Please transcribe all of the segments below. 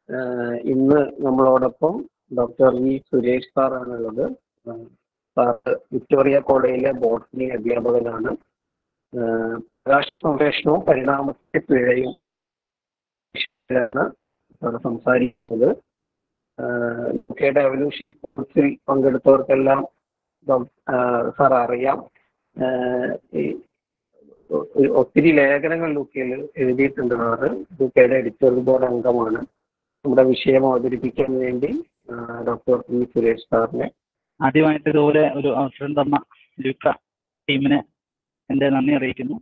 ഏഹ് ഇന്ന് നമ്മളോടൊപ്പം doctor V Suresh സാറാണുള്ളത് സാറ് വിക്ടോറിയ കോളേജിലെ ബോട്ടണി അധ്യാപകനാണ് ഏഹ് പ്രകാശ സംരക്ഷണവും പരിണാമത്തെ പിഴയും ആണ് സാറ് സംസാരിക്കുന്നത് യുകെയുടെ എവല്യൂഷൻ കോഴ്സിൽ പങ്കെടുത്തവർക്കെല്ലാം സാർ അറിയാം ഏഹ് ഈ ഒ- ഒത്തിരി ലേഖനങ്ങൾ ലുക്കയിൽ എഴുതിയിട്ടുണ്ട് സാറ് ലുക്കയുടെ എഡിറ്റോറിയൽ ബോർഡ് അംഗമാണ് നമ്മുടെ വിഷയം അവതരിപ്പിക്കാൻ വേണ്ടി ഡോക്ടർ പി സുരേഷ് സാറിനെ ആദ്യമായിട്ട് ഇതുപോലെ ഒരു അവസരം തന്ന ലുക്ക ടീമിന് എൻ്റെ നന്ദി അറിയിക്കുന്നു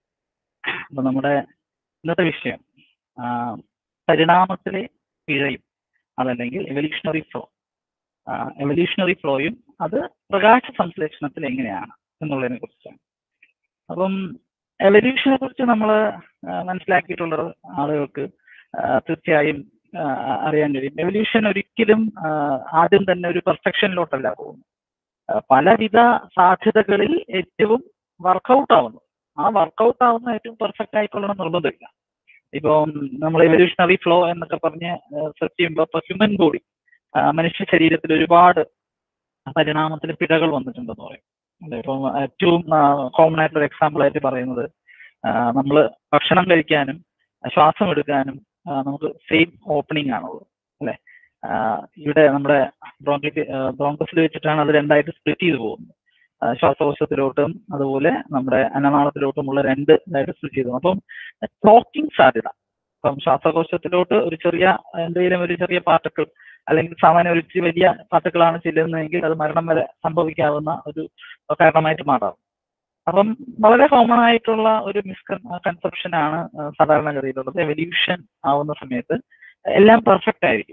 അപ്പോൾ നമ്മുടെ ഇന്നത്തെ വിഷയം ആ, പരിണാമത്തിലെ പിഴയും അതല്ലെങ്കിൽ എവല്യൂഷണറി ഫ്ലോ എവല്യൂഷണറി ഫ്ലോയും അത് പ്രകാശ സംശ്ലേഷണത്തിൽ എങ്ങനെയാണ് എന്നുള്ളതിനെ കുറിച്ചാണ് അപ്പം എവല്യൂഷനെ കുറിച്ച് നമ്മൾ മനസ്സിലാക്കിയിട്ടുള്ളത് ആളുകൾക്ക് ആ, തീർച്ചയായും ആ, അറിയാൻ കഴിയും എവല്യൂഷൻ ഒരിക്കലും ആ, ആദ്യം തന്നെ ഒരു പെർഫെക്ഷനിലോട്ടല്ല പോകുന്നത് ആ, പലവിധ സാധ്യതകളിൽ ഏറ്റവും വർക്കൗട്ട് ആവുന്നു ആ വർക്കൗട്ട് ആവുന്ന ഏറ്റവും പെർഫെക്റ്റ് ആയിക്കൊള്ളണം നിർബന്ധമില്ല ഇപ്പം നമ്മൾ എവല്യൂഷണറി ഫ്ലോ എന്നൊക്കെ പറഞ്ഞ് സെർച്ച് ചെയ്യുമ്പോൾ ഇപ്പൊ ഹ്യൂമൻ ബോഡി മനുഷ്യ ശരീരത്തിൽ ഒരുപാട് പരിണാമത്തിൽ പിഴകൾ വന്നിട്ടുണ്ടെന്ന് പറയും അല്ലെ ഇപ്പം ഏറ്റവും കോമൺ ആയിട്ടുള്ള എക്സാമ്പിൾ ആയിട്ട് പറയുന്നത് നമ്മൾ ഭക്ഷണം കഴിക്കാനും ശ്വാസം എടുക്കാനും ആ, നമുക്ക് സെയിം ഓപ്പണിംഗ് ആണുള്ളത് അല്ലെ ആ, ഇവിടെ നമ്മുടെ ബ്രോങ്കി ബ്രോങ്കസിൽ വെച്ചിട്ടാണ് അത് രണ്ടായിട്ട് സ്പ്ലിറ്റ് ചെയ്ത് പോകുന്നത് ആ, ശ്വാസകോശത്തിലോട്ടും അതുപോലെ നമ്മുടെ അന്നനാളത്തിലോട്ടുമുള്ള രണ്ട് ഇതായിട്ട് സ്പ്ലിറ്റ് ചെയ്തു അപ്പം ടോക്കിംഗ് സാധ്യത അപ്പം ശ്വാസകോശത്തിലോട്ട് ഒരു ചെറിയ എന്തെങ്കിലും ഒരു ചെറിയ പാർട്ടിക്കിൾ അല്ലെങ്കിൽ സാമാന്യ ഒരു ഇച്ചിരി വലിയ പാർട്ടിക്കിളാണ് ചെല്ലുന്നതെങ്കിൽ അത് മരണം വരെ സംഭവിക്കാവുന്ന ഒരു കാരണമായിട്ട് മാറാം അപ്പം വളരെ കോമൺ ആയിട്ടുള്ള ഒരു മിസ്കൺ കൺസെപ്ഷൻ ആണ് ആ, സാധാരണഗതിയിലുള്ളത് എവല്യൂഷൻ ആവുന്ന സമയത്ത് എല്ലാം പെർഫെക്റ്റ് ആയിരിക്കും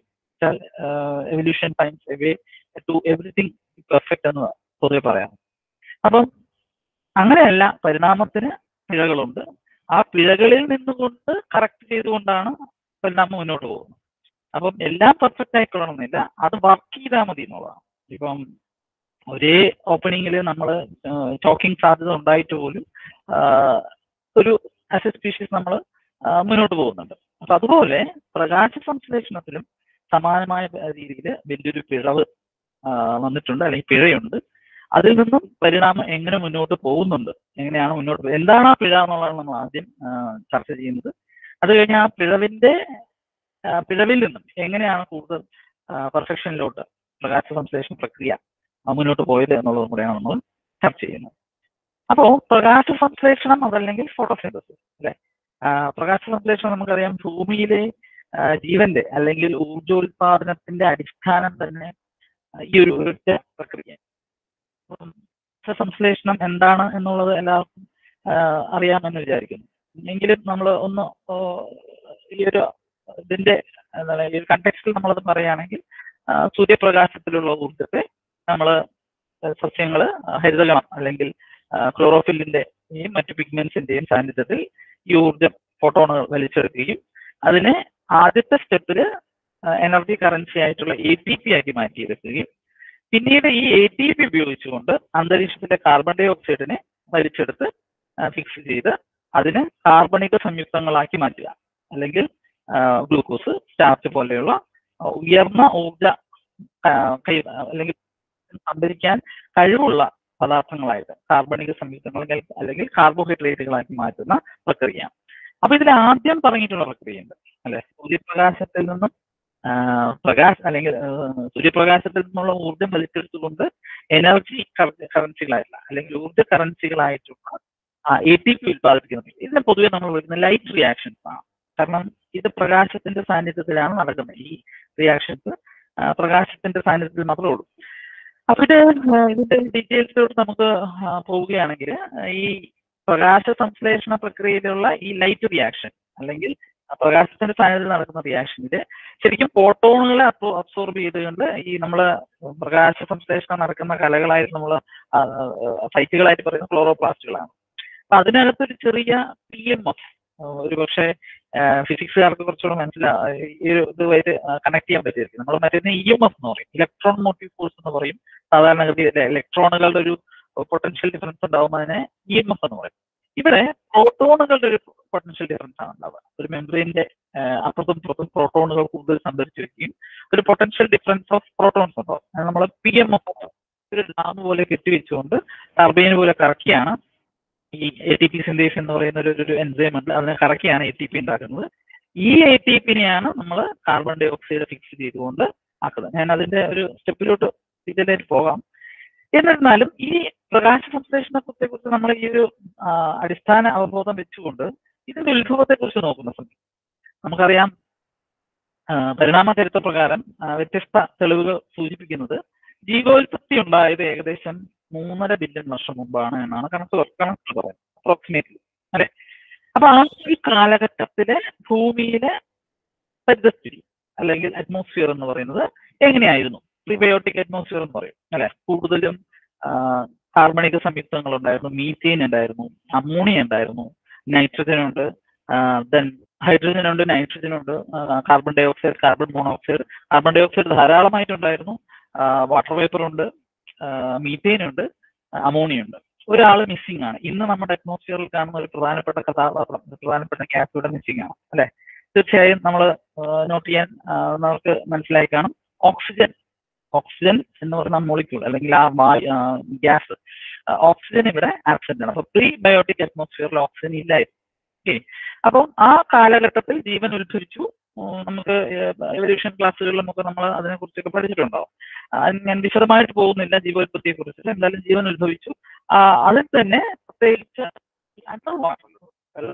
evolution finds a way to everything perfect എന്ന് പൊതുവെ പറയാം അപ്പം അങ്ങനെയല്ല പരിണാമത്തിന് പിഴകളുണ്ട് ആ പിഴകളിൽ നിന്നുകൊണ്ട് കറക്റ്റ് ചെയ്തുകൊണ്ടാണ് പരിണാമം മുന്നോട്ട് പോകുന്നത് അപ്പം എല്ലാം പെർഫെക്റ്റ് ആയിക്കൊള്ളണമെന്നില്ല അത് വർക്ക് ചെയ്താൽ മതി എന്നുള്ളതാണ് ഇപ്പം ഒരേ ഓപ്പണിങ്ങിൽ നമ്മൾ ചോക്കിംഗ് സാധ്യത ഉണ്ടായിട്ട് പോലും ആ, ഒരു ആസ് എ സ്പീഷീസ് നമ്മൾ മുന്നോട്ട് പോകുന്നുണ്ട് അപ്പൊ അതുപോലെ പ്രകാശ സംശ്ലേഷണത്തിലും സമാനമായ രീതിയിൽ വലിയൊരു പിഴവ് ആ, വന്നിട്ടുണ്ട് അല്ലെങ്കിൽ പിഴയുണ്ട് അതിൽ നിന്നും പരിണാമം എങ്ങനെ മുന്നോട്ട് പോകുന്നുണ്ട് എങ്ങനെയാണ് മുന്നോട്ട് പോകുന്നത് എന്താണ് ആ പിഴ എന്നുള്ളതാണ് നമ്മൾ ആദ്യം ആ, ചർച്ച ചെയ്യുന്നത് അത് കഴിഞ്ഞ് ആ പിഴവിന്റെ ആ, പിഴവിൽ നിന്നും എങ്ങനെയാണ് കൂടുതൽ പെർഫെക്ഷനിലോട്ട് പ്രകാശ സംശ്ലേഷണ പ്രക്രിയ ആ, മുന്നോട്ട് പോയത് എന്നുള്ളതും കൂടെയാണ് നമ്മൾ ചർച്ച ചെയ്യുന്നത് അപ്പോ പ്രകാശ സംശ്ലേഷണം അതല്ലെങ്കിൽ ഫോട്ടോസിന്തസിസ് അല്ലെ ആ, പ്രകാശ സംശ്ലേഷണം നമുക്കറിയാം ഭൂമിയിലെ ആ, ജീവന്റെ അല്ലെങ്കിൽ ഊർജോൽപാദനത്തിന്റെ അടിസ്ഥാനം തന്നെ ആ, ഈ ഒരു ഒരൊറ്റ പ്രക്രിയ അപ്പം പ്രകാശ സംശ്ലേഷണം എന്താണ് എന്നുള്ളത് എല്ലാവർക്കും ആ, അറിയാമെന്ന് വിചാരിക്കുന്നു എങ്കിലും നമ്മൾ ഒന്ന് ഓ, ഈ ഒരു ഇതിന്റെ എന്താണ് ഈ ഒരു കണ്ടെക്സ്റ്റിൽ നമ്മളത് പറയുകയാണെങ്കിൽ ആ, സൂര്യപ്രകാശത്തിലുള്ള ഊർജത്തെ നമ്മൾ സസ്യങ്ങൾ ഹരിതഗണം അല്ലെങ്കിൽ ക്ലോറോഫില്ലിന്റെയും മറ്റു പിഗ്മെന്റ്സിന്റെയും സാന്നിധ്യത്തിൽ ഈ ഊർജം ഫോട്ടോണുകൾ വലിച്ചെടുക്കുകയും അതിനെ ആദ്യത്തെ സ്റ്റെപ്പിൽ എനർജി കറൻസി ആയിട്ടുള്ള എ ടി പി ആക്കി മാറ്റിയെടുക്കുകയും പിന്നീട് ഈ എ ടി പി ഉപയോഗിച്ചുകൊണ്ട് അന്തരീക്ഷത്തിലെ കാർബൺ ഡൈ ഓക്സൈഡിനെ വലിച്ചെടുത്ത് ഫിക്സ് ചെയ്ത് അതിനെ കാർബണിക സംയുക്തങ്ങളാക്കി മാറ്റുക അല്ലെങ്കിൽ ഗ്ലൂക്കോസ് സ്റ്റാർച്ച് പോലെയുള്ള ആ, ഉയർന്ന ഊർജ ആ, കൈ അല്ലെങ്കിൽ സംഭരിക്കാൻ കഴിവുള്ള പദാർത്ഥങ്ങളായിട്ട് കാർബണിക സംയുക്തങ്ങൾ അല്ലെങ്കിൽ- അല്ലെങ്കിൽ കാർബോഹൈഡ്രേറ്റുകളാക്കി മാറ്റുന്ന പ്രക്രിയ അപ്പൊ ഇതിൽ ആദ്യം പറഞ്ഞിട്ടുള്ള പ്രക്രിയയുണ്ട് അല്ലെ സൂര്യപ്രകാശത്തിൽ നിന്നും ആ, പ്രകാശ് അല്ലെങ്കിൽ ആ, സൂര്യപ്രകാശത്തിൽ നിന്നുള്ള ഊർജ്ജം വലിച്ചെടുത്തുകൊണ്ട് എനർജി കറൻസികളായിട്ടുള്ള അല്ലെങ്കിൽ ഊർജ്ജ കറൻസികളായിട്ടുള്ള എ ടി പി ഉത്പാദിപ്പിക്കുന്നത് ഇതിനെ പൊതുവെ നമ്മൾ വിളിക്കുന്ന ലൈറ്റ് റിയാക്ഷൻസ് ആണ് കാരണം ഇത് പ്രകാശത്തിന്റെ സാന്നിധ്യത്തിലാണ് നടക്കുന്നത് ഈ റിയാക്ഷൻസ് പ്രകാശത്തിന്റെ സാന്നിധ്യത്തിൽ മാത്രമേ ഉള്ളൂ അപ്പൊ ഇത് ആ, ഇതിന്റെ ഡീറ്റെയിൽസിലോട്ട് നമുക്ക് ആ, പോവുകയാണെങ്കിൽ ആ, ഈ പ്രകാശ സംശ്ലേഷണ പ്രക്രിയയിലുള്ള ഈ ലൈറ്റ് റിയാക്ഷൻ അല്ലെങ്കിൽ ആ പ്രകാശത്തിന്റെ സാന്നിധ്യത്തിൽ നടക്കുന്ന റിയാക്ഷനില് ശരിക്കും ഫോട്ടോണുകളെ അബ്സോർബ് ചെയ്തുകൊണ്ട് ഈ നമ്മള് പ്രകാശ സംശ്ലേഷണം നടക്കുന്ന കലകളായിട്ട് നമ്മൾ സൈറ്റുകളായിട്ട് പറയുന്ന ക്ലോറോപ്ലാസ്റ്റുകളാണ് അപ്പൊ അതിനകത്തൊരു ചെറിയ പി എം എഫ് ഒരു പക്ഷേ ഫിസിക്സുകാർക്ക് കുറച്ചുകൂടെ മനസ്സിലാ ഈ ഒരു ഇതുമായിട്ട് കണക്ട് ചെയ്യാൻ പറ്റിയിരിക്കും നമ്മൾ മറ്റേ ഇ എം എഫ് എന്ന് പറയും ഇലക്ട്രോൺ മോട്ടീവ് ഫോഴ്സ് എന്ന് പറയും സാധാരണഗതിയിൽ ഇലക്ട്രോണുകളുടെ ഒരു പൊട്ടൻഷ്യൽ ഡിഫറൻസ് ഉണ്ടാവുന്നതിനെ ഇ എം എഫ് എന്ന് പറയും ഇവിടെ പ്രോട്ടോണുകളുടെ ഒരു പൊട്ടൻഷ്യൽ ഡിഫറൻസ് ആണ് ഉണ്ടാവുക ഒരു മെംബ്രെയിന്റെ അപ്പുറത്തും പുറത്തും പ്രോട്ടോണുകൾ കൂടുതൽ സംഭരിച്ചു വെക്കുകയും ഒരു പൊട്ടൻഷ്യൽ ഡിഫറൻസ് ഓഫ് പ്രോട്ടോൺസ് ഉണ്ടാവും അത് നമ്മൾ പി എം ഒരു ഡാം പോലെ കെട്ടിവെച്ചുകൊണ്ട് ടർബൈൻ പോലെ കറക്കിയാണ് ഈ എ ടി പി സിന്തേസ് എന്ന് പറയുന്ന ഒരു ഒരു എൻസൈം ഉണ്ട് അതിനെ കറക്കിയാണ് എ ടി പി ഉണ്ടാക്കുന്നത് ഈ എ ടി പിനെയാണ് നമ്മൾ കാർബൺ ഡൈ ഓക്സൈഡ് ഫിക്സ് ചെയ്തുകൊണ്ട് ആക്കുന്നത് ഞാൻ അതിന്റെ ഒരു സ്റ്റെപ്പിലോട്ട് ഇതിലേക്ക് പോകാം എന്നിരുന്നാലും ഈ പ്രകാശ സംശ്ലേഷണത്തെ കുറിച്ച് നമ്മൾ ഈ ഒരു ആ, അടിസ്ഥാന അവബോധം വെച്ചുകൊണ്ട് ഇതിന്റെ ഉത്ഭവത്തെ കുറിച്ച് നോക്കുന്ന സമയം നമുക്കറിയാം ആ, പരിണാമ ചരിത്ര പ്രകാരം ആ, വ്യത്യസ്ത തെളിവുകൾ സൂചിപ്പിക്കുന്നത് ജീവോൽപത്തി ഉണ്ടായത് ഏകദേശം മൂന്നര ബില്യൺ വർഷം മുമ്പാണ് എന്നാണ് കണക്ക് കണക്ക് പറയുന്നത് അപ്രോക്സിമേറ്റ്ലി അല്ലെ അപ്പൊ ആ ഒരു കാലഘട്ടത്തിലെ ഭൂമിയിലെ പരിതസ്ഥിതി അല്ലെങ്കിൽ അറ്റ്മോസ്ഫിയർ എന്ന് പറയുന്നത് എങ്ങനെയായിരുന്നു പ്രിബയോട്ടിക് അറ്റ്മോസ്ഫിയർ എന്ന് പറയും അല്ലെ കൂടുതലും ആ, കാർബണിക സംയുക്തങ്ങൾ ഉണ്ടായിരുന്നു മീഥെയിൻ ഉണ്ടായിരുന്നു അമോണിയ ഉണ്ടായിരുന്നു നൈട്രജൻ ഉണ്ട് ദെൻ ഹൈഡ്രജൻ ഉണ്ട് നൈട്രജൻ ഉണ്ട് carbon dioxide carbon monoxide carbon dioxide ധാരാളമായിട്ടുണ്ടായിരുന്നു വാട്ടർ വേപ്പർ ഉണ്ട് മീഥെയിൻ ഉണ്ട് അമോണിയ ഉണ്ട് ഒരാൾ മിസ്സിംഗ് ആണ് ഇന്ന് നമ്മുടെ അറ്റ്മോസ്ഫിയറിൽ കാണുന്ന ഒരു പ്രധാനപ്പെട്ട കഥാപാത്രം ഒരു പ്രധാനപ്പെട്ട ഗ്യാസ് ഇവിടെ മിസ്സിംഗ് ആണ് അല്ലെ തീർച്ചയായും നമ്മൾ നോട്ട് ചെയ്യാൻ ആ, നമുക്ക് മനസ്സിലായി കാണും ഓക്സിജൻ ഓക്സിജൻ എന്ന് പറയുന്ന മോളിക്യൂൾ അല്ലെങ്കിൽ ആ ഗ്യാസ് ഓക്സിജൻ ഇവിടെ ആബ്സെന്റ് ആണ് അപ്പൊ പ്രീ ബയോട്ടിക് അറ്റ്മോസ്ഫിയറിൽ ഓക്സിജൻ ഇല്ലായിരുന്നു ഓക്കെ അപ്പം ആ കാലഘട്ടത്തിൽ ജീവൻ ഉത്ഭവിച്ചു ഉം, നമുക്ക് എവല്യൂഷൻ ക്ലാസ്സുകളിലൊക്കെ നമ്മൾ അതിനെ കുറിച്ചൊക്കെ പഠിച്ചിട്ടുണ്ടാവും ആ, ഞാൻ വിശദമായിട്ട് പോകുന്നില്ല ജീവോത്പത്തിയെ കുറിച്ച് എന്തായാലും ജീവൻ ഉത്ഭവിച്ചു ആ, അതിൽ തന്നെ പ്രത്യേകിച്ച് അണ്ടർ വാട്ടർ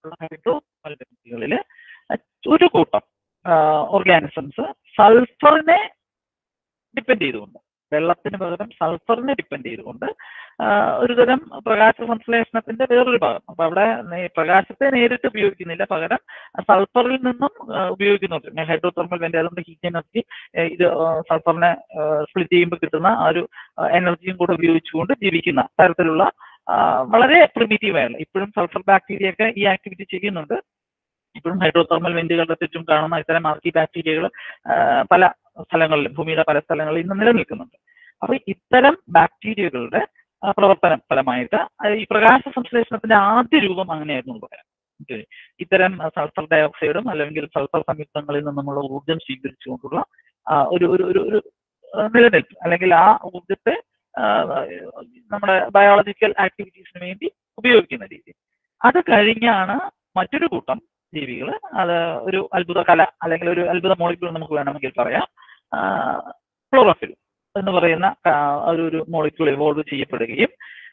ഹൈഡ്രോകളില് ഒരു കൂട്ടം ഓർഗാനിസംസ് സൾഫറിനെ ഡിപ്പെൻഡ് ചെയ്തുകൊണ്ട് വെള്ളത്തിന് പകരം സൾഫറിനെ ഡിപ്പെൻഡ് ചെയ്തുകൊണ്ട് ആ, ഒരുതരം പ്രകാശ സംശ്ലേഷണത്തിന്റെ വേറൊരു ഭാഗം അപ്പൊ അവിടെ നേ- പ്രകാശത്തെ നേരിട്ട് ഉപയോഗിക്കുന്നില്ല പകരം സൾഫറിൽ നിന്നും ആ, ഉപയോഗിക്കുന്നുണ്ട് ഹൈഡ്രോ തെർമൽ വെന്റ് അതുകൊണ്ട് ഹീറ്റ് എനർജി ഇത് സൾഫറിനെ സ്പ്ലിറ്റ് ചെയ്യുമ്പോൾ കിട്ടുന്ന ആ ഒരു എനർജിയും കൂടെ ഉപയോഗിച്ചുകൊണ്ട് ജീവിക്കുന്ന തരത്തിലുള്ള ആ, വളരെ പ്രിമിറ്റീവ് ആയുള്ള ഇപ്പോഴും സൾഫർ ബാക്ടീരിയ ഒക്കെ ഈ ആക്ടിവിറ്റി ചെയ്യുന്നുണ്ട് ഇപ്പോഴും ഹൈഡ്രോതെർമൽ വെന്റുകളുടെ ചുറ്റും കാണുന്ന ഇത്തരം ആർക്കി ബാക്ടീരിയകൾ പല സ്ഥലങ്ങളിലും ഭൂമിയുടെ പല സ്ഥലങ്ങളിലും ഇന്ന് നിലനിൽക്കുന്നുണ്ട് അപ്പൊ ഇത്തരം ബാക്ടീരിയകളുടെ ആ, പ്രവർത്തനം ഫലമായിട്ട് ആ, ഈ പ്രകാശ സംശ്ലേഷണത്തിന്റെ ആദ്യ രൂപം അങ്ങനെയായിരുന്നു എന്ന് പറയാം Okay. ഇത്തരം സൾഫർ ഡൈ ഓക്സൈഡും അല്ലെങ്കിൽ സൾഫർ സംയുക്തങ്ങളിൽ നിന്നുമുള്ള ഊർജം സ്വീകരിച്ചുകൊണ്ടുള്ള ആ, ഒരു ഒരു ഒരു ഒരു ആ, നിലനിൽപ്പ് അല്ലെങ്കിൽ ആ ഊർജത്തെ ആ, നമ്മുടെ ബയോളജിക്കൽ ആക്ടിവിറ്റീസിന് വേണ്ടി ഉപയോഗിക്കുന്ന രീതി അത് കഴിഞ്ഞാണ് മറ്റൊരു കൂട്ടം ജീവികൾ അത് ഒരു അത്ഭുത കല അല്ലെങ്കിൽ ഒരു അത്ഭുത മോളിക്യൂൾ നമുക്ക് വേണമെങ്കിൽ പറയാം ക്ലോറോഫിൽ എന്ന് പറയുന്ന ആ, ഒരു ഒരു മോളിക്യൂൾ ഇവോൾവ് ചെയ്യപ്പെടുകയും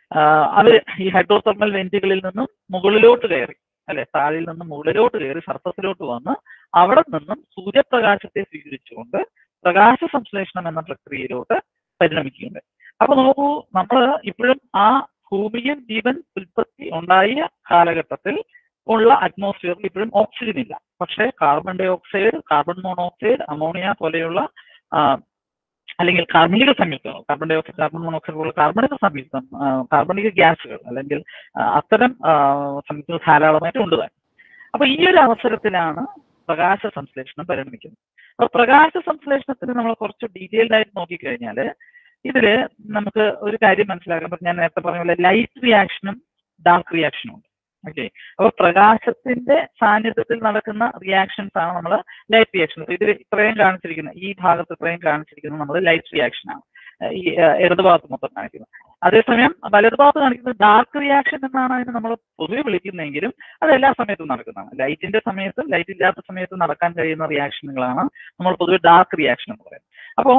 അവർ ഈ ഹൈഡ്രോതെർമൽ വെന്റുകളിൽ നിന്നും മുകളിലോട്ട് കയറി അല്ലെ താഴിൽ നിന്നും മുകളിലോട്ട് കയറി സർഫസിലോട്ട് വന്ന് അവിടെ നിന്നും സൂര്യപ്രകാശത്തെ സ്വീകരിച്ചുകൊണ്ട് പ്രകാശ സംശ്ലേഷണം എന്ന പ്രക്രിയയിലോട്ട് പരിണമിക്കുകയുണ്ട് അപ്പൊ നോക്കൂ നമ്മൾ ഇപ്പോഴും ആ ഭൂമിയിൽ ജീവൻ ഉൽപ്പത്തി ഉണ്ടായ കാലഘട്ടത്തിൽ ഉള്ള അറ്റ്മോസ്ഫിയറിൽ ഇപ്പോഴും ഓക്സിജൻ ഇല്ല പക്ഷേ carbon dioxide carbon monoxide ammonia പോലെയുള്ള ആ, അല്ലെങ്കിൽ കാർബണിക സംയുക്തങ്ങൾ carbon dioxide carbon monoxide പോലുള്ള കാർബണിക സംയുക്തം ആ, കാർബണിക ഗ്യാസുകൾ അല്ലെങ്കിൽ ആ, അത്തരം ആ, സംയുക്തങ്ങൾ ധാരാളമായിട്ട് ഉണ്ട് താനും. അപ്പൊ ഈ ഒരു അവസരത്തിലാണ് പ്രകാശ സംശ്ലേഷണം പരിണമിക്കുന്നത് അപ്പൊ പ്രകാശ സംശ്ലേഷണത്തിന് നമ്മൾ കുറച്ച് ഡീറ്റെയിൽഡ് ആയിട്ട് നോക്കിക്കഴിഞ്ഞാൽ ഇതില് നമുക്ക് ഒരു കാര്യം മനസ്സിലാക്കാൻ പറ്റും ഞാൻ നേരത്തെ പറഞ്ഞ പോലെ ലൈറ്റ് റിയാക്ഷനും ഡാർക്ക് റിയാക്ഷനും ഉണ്ട് ഓക്കെ അപ്പൊ പ്രകാശത്തിന്റെ സാന്നിധ്യത്തിൽ നടക്കുന്ന റിയാക്ഷൻസ് ആണ് നമ്മൾ ലൈറ്റ് റിയാക്ഷൻ ഇതിൽ ഇത്രയും കാണിച്ചിരിക്കുന്ന ഈ ഭാഗത്ത് ഇത്രയും കാണിച്ചിരിക്കുന്നത് നമ്മൾ ലൈറ്റ് റിയാക്ഷൻ ആണ് ഏഹ് ഈ ഏഹ് ഇടതുഭാഗത്ത് മൊത്തം കാണിക്കുന്നത് അതേസമയം വലതുഭാഗത്ത് കാണിക്കുന്നത് ഡാർക്ക് റിയാക്ഷൻ എന്നാണ് അതിന് നമ്മൾ പൊതുവെ വിളിക്കുന്നതെങ്കിലും അത് എല്ലാ സമയത്തും നടക്കുന്നതാണ് ലൈറ്റിന്റെ സമയത്തും ലൈറ്റ് ഇല്ലാത്ത സമയത്തും നടക്കാൻ കഴിയുന്ന റിയാക്ഷനുകളാണ് നമ്മൾ പൊതുവെ ഡാർക്ക് റിയാക്ഷൻ എന്ന് പറയുന്നത് അപ്പോൾ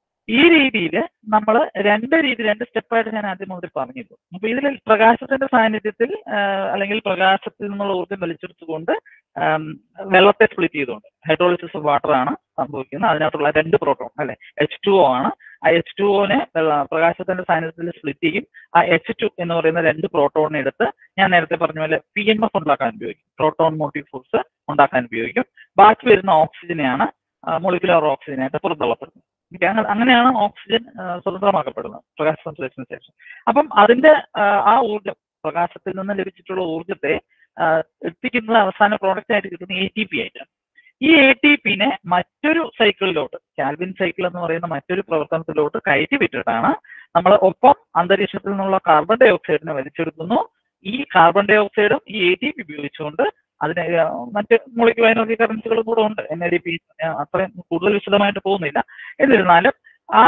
ഈ രീതിയിൽ നമ്മൾ രണ്ട് രീതി രണ്ട് സ്റ്റെപ്പായിട്ട് ഞാൻ ആദ്യം മുതൽ പറഞ്ഞിരുന്നു അപ്പൊ ഇതിൽ പ്രകാശത്തിന്റെ സാന്നിധ്യത്തിൽ ആഹ് അല്ലെങ്കിൽ പ്രകാശത്തിൽ നിന്നുള്ള ഊർജ്ജം വലിച്ചെടുത്തുകൊണ്ട് ആം, വെള്ളത്തെ സ്പ്ലിറ്റ് ചെയ്തുകൊണ്ട് ഹൈഡ്രോളിസിസ് ഓഫ് വാട്ടർ ആണ് സംഭവിക്കുന്നത് അതിനകത്തുള്ള രണ്ട് പ്രോട്ടോൺ അല്ലെ എച്ച് ടു ഒ ആണ് ആ എച്ച് ടു ഒനെ പ്രകാശത്തിന്റെ സാന്നിധ്യത്തിൽ സ്പ്ലിറ്റ് ചെയ്യും ആ എച്ച് ടു എന്ന് പറയുന്ന രണ്ട് പ്രോട്ടോണിനെ എടുത്ത് ഞാൻ നേരത്തെ പറഞ്ഞ പോലെ പി എം എഫ് ഉണ്ടാക്കാൻ ഉപയോഗിക്കും പ്രോട്ടോൺ മോട്ടീവ് ഫോഴ്സ് ഉണ്ടാക്കാൻ ഉപയോഗിക്കും ബാക്കി വരുന്ന ഓക്സിജനെയാണ് മോളിക്കുലർ ഓക്സിജനായിട്ട് പുറന്തള്ളപ്പെടുന്നത് Okay, അങ്ങ- അങ്ങനെയാണ് ഓക്സിജൻ ആ, സ്വതന്ത്രമാക്കപ്പെടുന്നത് പ്രകാശ സംശ്ലേഷണത്തിന് ശേഷം അപ്പം അതിന്റെ ആ, ആ ഊർജം പ്രകാശത്തിൽ നിന്ന് ലഭിച്ചിട്ടുള്ള ഊർജത്തെ ആ, എത്തിക്കുന്നത് അവസാന പ്രോഡക്റ്റ് ആയിട്ട് കിട്ടുന്ന എ ടി പി ആയിട്ടാണ് ഈ എ ടി പിനെ മറ്റൊരു സൈക്കിളിലോട്ട് കാൽവിൻ സൈക്കിൾ എന്ന് പറയുന്ന മറ്റൊരു പ്രവർത്തനത്തിലോട്ട് കയറ്റി വിട്ടിട്ടാണ് നമ്മൾ ഒപ്പം അന്തരീക്ഷത്തിൽ നിന്നുള്ള കാർബൺ ഡൈ ഓക്സൈഡിനെ വലിച്ചെടുക്കുന്നു ഈ കാർബൺ ഡൈ ഓക്സൈഡും ഈ എ ടി പി ഉപയോഗിച്ചുകൊണ്ട് അതിന് മറ്റ് മോളിക്കുലർ എനർജി കറൻസുകളും കൂടെ ഉണ്ട് എൻ ഐ ഡി പി അത്രയും കൂടുതൽ വിശദമായിട്ട് പോകുന്നില്ല എന്നിരുന്നാലും ആ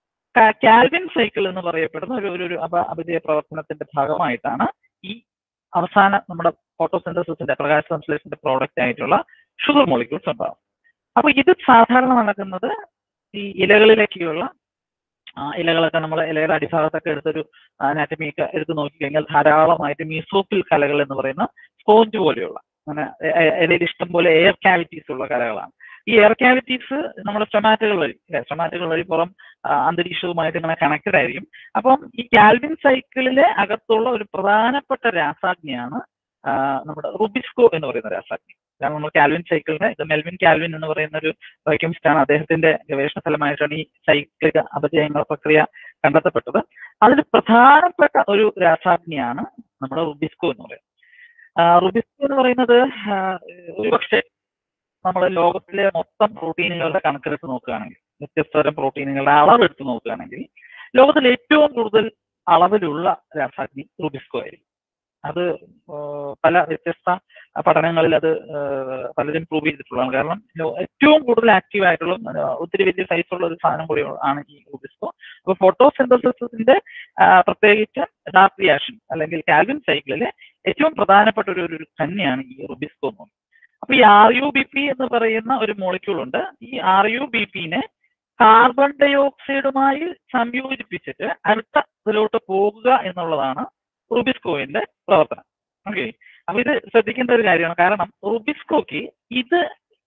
കാൽവിൻ സൈക്കിൾ എന്ന് പറയപ്പെടുന്ന ഒരു ഒരു അപ അപജയ പ്രവർത്തനത്തിന്റെ ഭാഗമായിട്ടാണ് ഈ അവസാന നമ്മുടെ ഫോട്ടോസിന്തസിന്റെ പ്രകാശ സംശ്ലേഷത്തിന്റെ പ്രോഡക്റ്റ് ആയിട്ടുള്ള ഷുഗർ മോളിക്യൂൾസ് ഉണ്ടാവും അപ്പൊ ഇത് സാധാരണ നടക്കുന്നത് ഈ ഇലകളിലേക്കുള്ള ഇലകളൊക്കെ നമ്മൾ ഇലയുടെ അടിഭാഗത്തൊക്കെ എടുത്തൊരു അനാറ്റമി ഒക്കെ എടുത്ത് നോക്കിക്കഴിഞ്ഞാൽ ധാരാളമായിട്ട് മീസോഫിൽ കലകൾ എന്ന് പറയുന്ന സ്പോഞ്ച് പോലെയുള്ള അങ്ങനെ ഇലയിൽ ഇഷ്ടം പോലെ എയർ കാവിറ്റീസ് ഉള്ള കലകളാണ് ഈ എയർ കാവിറ്റീസ് നമ്മുടെ സ്റ്റൊമാറ്റുകൾ വഴി സ്റ്റൊമാറ്റുകൾ വഴി പുറം അന്തരീക്ഷവുമായിട്ട് ഇങ്ങനെ കണക്റ്റഡ് ആയിരിക്കും അപ്പം ഈ കാൽവിൻ സൈക്കിളിലെ അകത്തുള്ള ഒരു പ്രധാനപ്പെട്ട രാസാഗ്നിയാണ് നമ്മുടെ റുബിസ്കോ എന്ന് പറയുന്ന രാസാഗ്നി കാരണം നമ്മൾ കാൽവിൻ സൈക്കിളിന് ഇത് മെൽവിൻ കാൽവിൻ എന്ന് പറയുന്ന ഒരു ബയോകെമിസ്റ്റ് ആണ് അദ്ദേഹത്തിന്റെ ഗവേഷണ ഫലമായിട്ടാണ് ഈ സൈക്ലിക അപജയങ്ങൾ പ്രക്രിയ കണ്ടെത്തപ്പെട്ടത് അതിൽ പ്രധാനപ്പെട്ട ഒരു രാസാഗ്നിയാണ് നമ്മുടെ റുബിസ്കോ എന്ന് പറയുന്നത് റുബിസ്കോ എന്ന് പറയുന്നത് ഒരു പക്ഷേ നമ്മൾ ലോകത്തിലെ മൊത്തം പ്രോട്ടീനുകളുടെ കണക്കെടുത്ത് നോക്കുകയാണെങ്കിൽ വ്യത്യസ്ത തരം പ്രോട്ടീനുകളുടെ അളവ് എടുത്ത് നോക്കുകയാണെങ്കിൽ ലോകത്തിൽ ഏറ്റവും കൂടുതൽ അളവിലുള്ള രാസാഗ്നി റുബിസ്കോ ആയിരിക്കും അത് പല വ്യത്യസ്ത പഠനങ്ങളിൽ അത് പലരും പ്രൂവ് ചെയ്തിട്ടുള്ളതാണ് കാരണം ഏറ്റവും കൂടുതൽ ആക്റ്റീവ് ആയിട്ടുള്ള ഒത്തിരി വലിയ സൈസുള്ള ഒരു സാധനം കൂടി ആണ് ഈ റുബിസ്കോ അപ്പൊ ഫോട്ടോസിന്തസിന്റെ പ്രത്യേകിച്ച് ഡാർക്ക് റിയാക്ഷൻ അല്ലെങ്കിൽ കാൽവിൻ സൈക്കിളിലെ ഏറ്റവും പ്രധാനപ്പെട്ട ഒരു ഒരു തന്നെയാണ് ഈ റുബിസ്കോ എന്ന് അപ്പൊ ഈ ആർ യു ബി പി എന്ന് പറയുന്ന ഒരു മോളിക്യൂൾ ഉണ്ട് ഈ ആർ യു ബി പിനെ കാർബൺ ഡൈ ഓക്സൈഡുമായി സംയോജിപ്പിച്ചിട്ട് അടുത്ത ഇതിലോട്ട് പോകുക എന്നുള്ളതാണ് റുബിസ്കോയിന്റെ പ്രവർത്തനം ഓക്കെ അപ്പൊ ഇത് ശ്രദ്ധിക്കേണ്ട ഒരു കാര്യമാണ് കാരണം റുബിസ്കോക്ക് ഇത്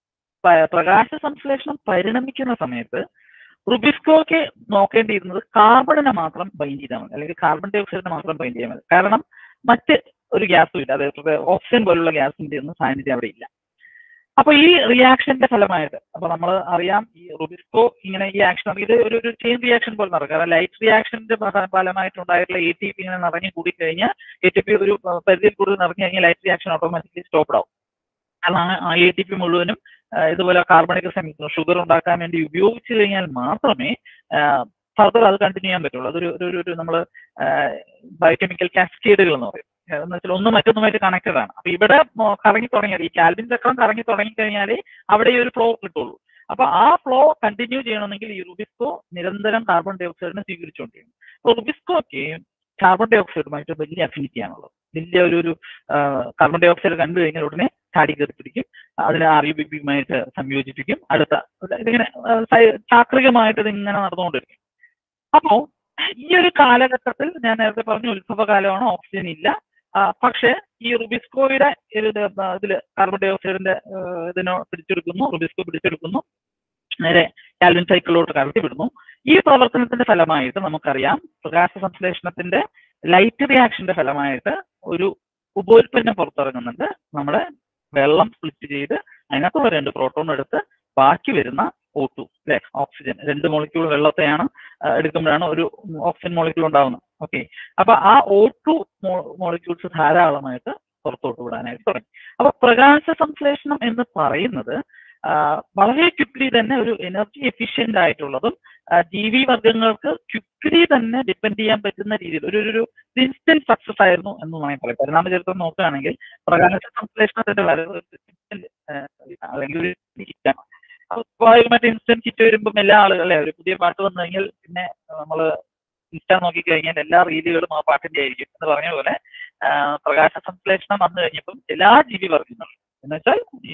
പ്രകാശ സംശ്ലേഷണം പരിണമിക്കുന്ന സമയത്ത് റുബിസ്കോക്ക് നോക്കേണ്ടിയിരുന്നത് കാർബണിനെ മാത്രം ബൈൻഡ് ചെയ്താൽ മതി അല്ലെങ്കിൽ കാർബൺ ഡൈ ഓക്സൈഡിനെ മാത്രം ബൈൻഡ് ചെയ്യാൻ മതി കാരണം മറ്റ് ഒരു ഗ്യാസും ഇല്ല അതായത് ഓക്സിജൻ പോലുള്ള ഗ്യാസിന്റെ ഒന്നും സാന്നിധ്യം അവിടെ ഇല്ല അപ്പൊ ഈ റിയാക്ഷന്റെ ഫലമായിട്ട് അപ്പൊ നമ്മൾ അറിയാം ഈ റുബിസ്കോ ഇങ്ങനെ ഈ ആക്ഷൻ ഇത് ഒരു ഒരു ചെയിൻ റിയാക്ഷൻ പോലെ നടക്കും കാരണം ലൈറ്റ് റിയാക്ഷന്റെ ഫലമായിട്ടുണ്ടായിട്ടുള്ള എ ടി പി ഇങ്ങനെ നിറഞ്ഞു കൂടി കഴിഞ്ഞാൽ എ ടി പി ഒരു പരിധിയിൽ കൂടുതൽ നിറഞ്ഞു കഴിഞ്ഞാൽ ലൈറ്റ് റിയാക്ഷൻ ഓട്ടോമാറ്റിക്കലി സ്റ്റോപ്പ് ആവും കാരണം ആ എ ടി പി മുഴുവനും ഇതുപോലെ കാർബണിക് സംയുക്തം ഷുഗർ ഉണ്ടാക്കാൻ വേണ്ടി ഉപയോഗിച്ചു കഴിഞ്ഞാൽ മാത്രമേ ഫർദർ അത് കണ്ടിന്യൂ ചെയ്യാൻ പറ്റുള്ളൂ അതൊരു ഒരു ഒരു നമ്മൾ ബയോകെമിക്കൽ കാസ്കേഡുകൾ എന്ന് പറയും എന്ന് വെച്ചാൽ ഒന്ന് മറ്റൊന്നുമായിട്ട് കണക്റ്റഡ് ആണ് അപ്പൊ ഇവിടെ കറങ്ങി തുടങ്ങിയാൽ ഈ കാൽവിൻ ചക്രം കറങ്ങി തുടങ്ങി കഴിഞ്ഞാൽ അവിടെ ഈ ഒരു ഫ്ലോ കിട്ടുള്ളൂ അപ്പൊ ആ ഫ്ലോ കണ്ടിന്യൂ ചെയ്യണമെങ്കിൽ ഈ റുബിസ്കോ നിരന്തരം കാർബൺ ഡൈ ഓക്സൈഡിനെ സ്വീകരിച്ചുകൊണ്ടിരിക്കും അപ്പൊ റുബിസ്കോക്ക് കാർബൺ ഡൈ ഓക്സൈഡുമായിട്ട് വലിയ അഫിനിറ്റി ആണുള്ളത് വലിയ ഒരു ഒരു കാർബൺ ഡൈ ഓക്സൈഡ് കണ്ടു കഴിഞ്ഞാൽ ഉടനെ ചാടി കയറി പിടിക്കും അതിനെ ആർ യു ബി പിയുമായിട്ട് സംയോജിപ്പിക്കും അടുത്ത ഇതിങ്ങനെ ചാക്രികമായിട്ട് ഇത് ഇങ്ങനെ നടന്നുകൊണ്ടിരിക്കും അപ്പോ ഈ ഒരു കാലഘട്ടത്തിൽ ഞാൻ നേരത്തെ പറഞ്ഞു ഉത്സവകാലമാണ് ഓക്സിജൻ ഇല്ല പക്ഷേ ഈ റുബിസ്കോയുടെ ഇതിൽ കാർബൺ ഡൈ ഓക്സൈഡിന്റെ ഇതിനെ പിടിച്ചെടുക്കുന്നു റുബിസ്കോ പിടിച്ചെടുക്കുന്നു നേരെ കാൽവിൻ സൈക്കിളിലോട്ട് കടത്തിവിടുന്നു ഈ പ്രവർത്തനത്തിന്റെ ഫലമായിട്ട് നമുക്കറിയാം പ്രകാശ സംശ്ലേഷണത്തിന്റെ ലൈറ്റ് റിയാക്ഷന്റെ ഫലമായിട്ട് ഒരു ഉപോൽപ്പന്നം പുറത്തിറങ്ങുന്നുണ്ട് നമ്മുടെ വെള്ളം സ്പ്ലിറ്റ് ചെയ്ത് അതിനകത്തുള്ള രണ്ട് പ്രോട്ടോൺ എടുത്ത് ബാക്കി വരുന്ന ഒ ടു അല്ലെ ഓക്സിജൻ രണ്ട് മോളിക്യൂൾ വെള്ളത്തെയാണ് എടുക്കുമ്പോഴാണ് ഒരു ഓക്സിജൻ മോളിക്യൂൾ ഉണ്ടാവുന്നത് ഓക്കെ അപ്പൊ ആ ഒ ടു മോളിക്യൂൾസ് ധാരാളമായിട്ട് പുറത്തോട്ട് വിടാനായിട്ട് തുടങ്ങി അപ്പൊ പ്രകാശ സംശ്ലേഷണം എന്ന് പറയുന്നത് വളരെ ക്വിക്ലി തന്നെ ഒരു എനർജി എഫിഷ്യന്റ് ആയിട്ടുള്ളതും ജീവി വർഗങ്ങൾക്ക് ക്വിക്ലി തന്നെ ഡിപ്പെൻഡ് ചെയ്യാൻ പറ്റുന്ന രീതിയിൽ ഒരു ഒരു ഇൻസ്റ്റന്റ് സക്സസ് ആയിരുന്നു എന്ന് വേണമെങ്കിൽ പറയാം പരിണാമ ചരിത്രം നോക്കുകയാണെങ്കിൽ പ്രകാശ സംശ്ലേഷണത്തിന്റെ വരവ് അല്ലെങ്കിൽ ഒരു ഹിറ്റാണ് സ്വാഭാവികമായിട്ട് ഇൻസ്റ്റന്റ് ഹിറ്റ് വരുമ്പോൾ എല്ലാ ആളുകളെ ഒരു പുതിയ പാട്ട് വന്നു കഴിഞ്ഞാൽ പിന്നെ നമ്മൾ ഇൻസ്റ്റ നോക്കി കഴിഞ്ഞാൽ എല്ലാ റീലുകളും ആ പാട്ടിന്റെ ആയിരിക്കും എന്ന് പറഞ്ഞ പോലെ പ്രകാശ സംശ്ലേഷണം വന്നു കഴിഞ്ഞപ്പം എല്ലാ ജീവി വർഗങ്ങളും എന്ന് വെച്ചാൽ ഈ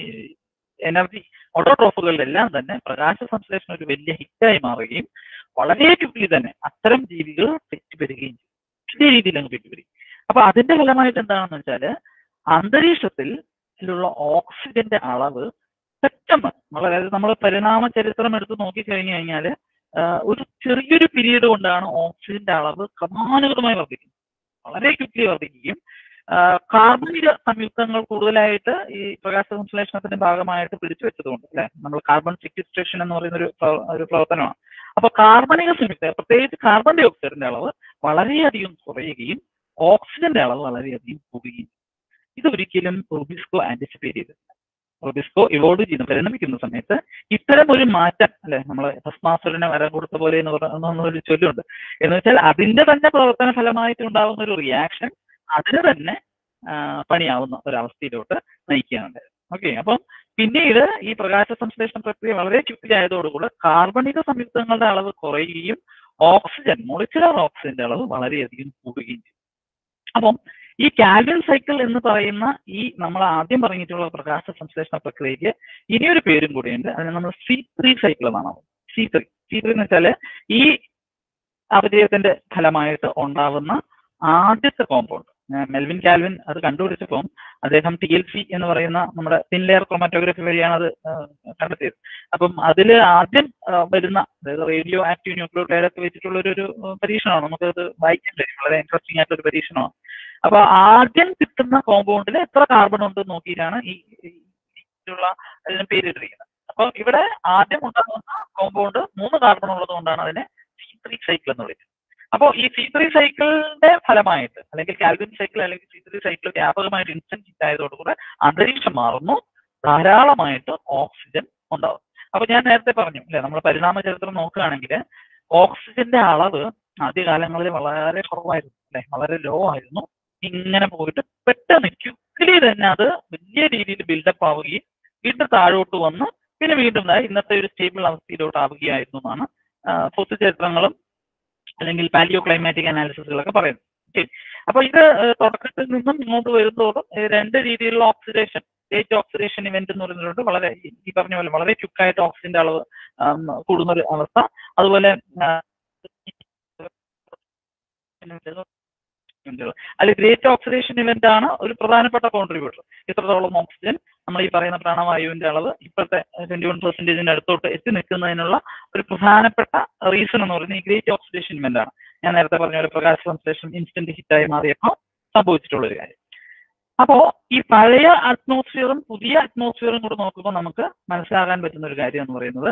എനർജി ഓട്ടോട്രോഫുകളിലെല്ലാം തന്നെ പ്രകാശ സംശ്ലേഷണം ഒരു വലിയ ഹിറ്റായി മാറുകയും വളരെ ക്വിക്ലി തന്നെ അത്തരം ജീവികൾ തെറ്റുവരികയും ചെയ്യും വലിയ രീതിയിൽ അങ്ങ് തെറ്റുവരും അപ്പൊ അതിന്റെ ഫലമായിട്ട് എന്താണെന്ന് വെച്ചാല് അന്തരീക്ഷത്തിൽ ുള്ള ഓക്സിജന്റെ അളവ് പെട്ടെന്ന് അതായത് നമ്മൾ പരിണാമ ചരിത്രം എടുത്ത് നോക്കിക്കഴിഞ്ഞു കഴിഞ്ഞാൽ ഒരു ചെറിയൊരു പീരീഡ് കൊണ്ടാണ് ഓക്സിജന്റെ അളവ് ക്രമാനുഗതമായി വർദ്ധിക്കുന്നത് വളരെ ക്വിക്ലി വർദ്ധിക്കുകയും കാർബണിക സംയുക്തങ്ങൾ കൂടുതലായിട്ട് ഈ പ്രകാശ സംശ്ലേഷണത്തിന്റെ ഭാഗമായിട്ട് പിടിച്ചു വെച്ചതുകൊണ്ട് അല്ലെ നമ്മൾ കാർബൺ സിക്വിസ്ട്രേഷൻ എന്ന് പറയുന്ന ഒരു ഒരു പ്രവർത്തനമാണ് അപ്പൊ കാർബണിക സംയുക്ത പ്രത്യേകിച്ച് കാർബൺ ഡൈ ഓക്സൈഡിന്റെ അളവ് വളരെയധികം കുറയുകയും ഓക്സിജന്റെ അളവ് വളരെയധികം കൂടുകയും ഇത് ഒരിക്കലും റുബിസ്കോ ആന്റിസിപ്പേറ്റ് ചെയ്തിട്ടില്ല റുബിസ്കോ ഇവോൾവ് ചെയ്യുന്ന പരിണമിക്കുന്ന സമയത്ത് ഇത്തരം ഒരു മാറ്റം അല്ലെ നമ്മൾ ഭസ്മാസുരനെ വരം കൊടുത്ത പോലെ എന്ന് പറയുന്ന ഒരു ചൊല്ലുണ്ട് എന്ന് വെച്ചാൽ അതിന്റെ തന്നെ പ്രവർത്തന ഫലമായിട്ട് ഉണ്ടാകുന്ന ഒരു റിയാക്ഷൻ അതിന് തന്നെ ആ, പണിയാവുന്ന ഒരവസ്ഥയിലോട്ട് നയിക്കുകയാണ് ഓക്കെ അപ്പം പിന്നീട് ഈ പ്രകാശ സംശ്ലേഷണ പ്രക്രിയ വളരെ ക്വിക്കലി ആയതോടുകൂടി കാർബണിക സംയുക്തങ്ങളുടെ അളവ് കുറയുകയും ഓക്സിജൻ മോളിക്കുലർ ഓക്സിജന്റെ അളവ് വളരെയധികം കൂടുകയും ചെയ്യും അപ്പം ഈ കാൽവിൻ സൈക്കിൾ എന്ന് പറയുന്ന ഈ നമ്മൾ ആദ്യം പറഞ്ഞിട്ടുള്ള പ്രകാശ സംശ്ലേഷണ പ്രക്രിയയ്ക്ക് ഇനിയൊരു പേരും കൂടിയുണ്ട് അതിന് നമ്മൾ സി ത്രീ സൈക്കിൾ എന്നാണ് സി ത്രീ സി ത്രീ എന്ന് വെച്ചാല് ഈ അപജയത്തിന്റെ ഫലമായിട്ട് ഉണ്ടാവുന്ന ആദ്യത്തെ കോമ്പൗണ്ട് മെൽവിൻ കാൽവിൻ അത് കണ്ടുപിടിച്ചപ്പം അദ്ദേഹം ടി എൽ സി എന്ന് പറയുന്ന നമ്മുടെ തിൻ ലെയർ ക്രോമാറ്റോഗ്രഫി വഴിയാണ് അത് ആ, കണ്ടെത്തിയത് അപ്പം അതിൽ ആദ്യം ആ, വരുന്ന അതായത് റേഡിയോ ആക്റ്റീവ് ന്യൂക്ലിയോടൈഡ് ഒക്കെ വെച്ചിട്ടുള്ള ഒരു ഒരു പരീക്ഷണമാണ് നമുക്കത് വായിക്കാൻ കഴിയും വളരെ ഇൻട്രസ്റ്റിംഗ് ആയിട്ടുള്ള ഒരു പരീക്ഷണമാണ് അപ്പൊ ആദ്യം കിട്ടുന്ന കോമ്പൗണ്ടിൽ എത്ര കാർബൺ ഉണ്ട് എന്ന് നോക്കിയിട്ടാണ് ഈ ഈ- ഇതിലുള്ള അതിന് പേരിട്ടിരിക്കുന്നത് അപ്പൊ ഇവിടെ ആദ്യം ഉണ്ടാകുന്ന കോമ്പൗണ്ട് മൂന്ന് കാർബൺ ഉള്ളത് കൊണ്ടാണ് അതിനെ സി ത്രീ സൈക്കിൾ എന്ന് വിളിക്കുന്നത് അപ്പോൾ ഈ സി ത്രീ സൈക്കിളിന്റെ ഫലമായിട്ട് അല്ലെങ്കിൽ കാൽവിൻ സൈക്കിൾ അല്ലെങ്കിൽ സി ത്രീ സൈക്കിൾ വ്യാപകമായിട്ട് ഇൻസ്റ്റന്റ് ആയതോടുകൂടെ അന്തരീക്ഷം മാറുന്നു ധാരാളമായിട്ട് ഓക്സിജൻ ഉണ്ടാവും അപ്പൊ ഞാൻ നേരത്തെ പറഞ്ഞു അല്ലെ നമ്മൾ പരിണാമ ചരിത്രം നോക്കുകയാണെങ്കിൽ ഓക്സിജന്റെ അളവ് ആദ്യകാലങ്ങളിൽ വളരെ കുറവായിരുന്നു അല്ലെ വളരെ ലോ ആയിരുന്നു ഇങ്ങനെ പോയിട്ട് പെട്ടെന്ന് ക്വിക്കലി തന്നെ അത് വലിയ രീതിയിൽ ബിൽഡപ്പ് ആവുകയും വീണ്ടും താഴോട്ട് വന്ന് പിന്നെ വീണ്ടും ദാ ഇന്നത്തെ ഒരു സ്റ്റേബിൾ അവസ്ഥയിലോട്ട് ആവുകയായിരുന്നു എന്നാണ് പൊതുചരിത്രങ്ങളും അല്ലെങ്കിൽ പാലിയോ ക്ലൈമാറ്റിക് അനാലിസിസുകളൊക്കെ പറയുന്നത് ഓക്കെ അപ്പൊ ഇത് ഏഹ്, തുടക്കത്തിൽ നിന്നും ഇങ്ങോട്ട് വരുന്നതോടും ഏഹ്, രണ്ട് രീതിയിലുള്ള ഓക്സിഡേഷൻ ലേറ്റ് ഓക്സിഡേഷൻ ഇവന്റ് എന്ന് പറയുന്നതുകൊണ്ട് വളരെ ഈ- ഈ പറഞ്ഞ പോലെ വളരെ ക്വിക്കായിട്ട് ഓക്സിജന്റെ അളവ് ആം, കൂടുന്ന ഒരു അവസ്ഥ അതുപോലെ ആ, അതിൽ ഗ്രേറ്റ് ഓക്സിഡേഷൻ ഇവന്റ് ആണ് ഒരു പ്രധാനപ്പെട്ട കോൺട്രിബ്യൂട്ടർ ഇത്രത്തോളം ഓക്സിജൻ നമ്മൾ ഈ പറയുന്ന പ്രാണവായുവിന്റെ അളവ് ഇപ്പോഴത്തെ ട്വന്റി വൺ പെർസെന്റേജിന്റെ അടുത്തോട്ട് എത്തി നിൽക്കുന്നതിനുള്ള ഒരു പ്രധാനപ്പെട്ട റീസൺ എന്ന് പറയുന്നത് ഈ ഗ്രേറ്റ് ഓക്സിഡേഷൻ ഇവന്റ് ആണ് ഞാൻ നേരത്തെ പറഞ്ഞ പോലെ പ്രകാശ സംശ്ലേഷണം ഇൻസ്റ്റന്റ് ഹിറ്റായി മാറിയപ്പോൾ സംഭവിച്ചിട്ടുള്ള ഒരു കാര്യം അപ്പോ ഈ പഴയ അറ്റ്മോസ്ഫിയറും പുതിയ അറ്റ്മോസ്ഫിയറും കൂടെ നോക്കുമ്പോൾ നമുക്ക് മനസ്സിലാകാൻ പറ്റുന്ന ഒരു കാര്യം എന്ന് പറയുന്നത്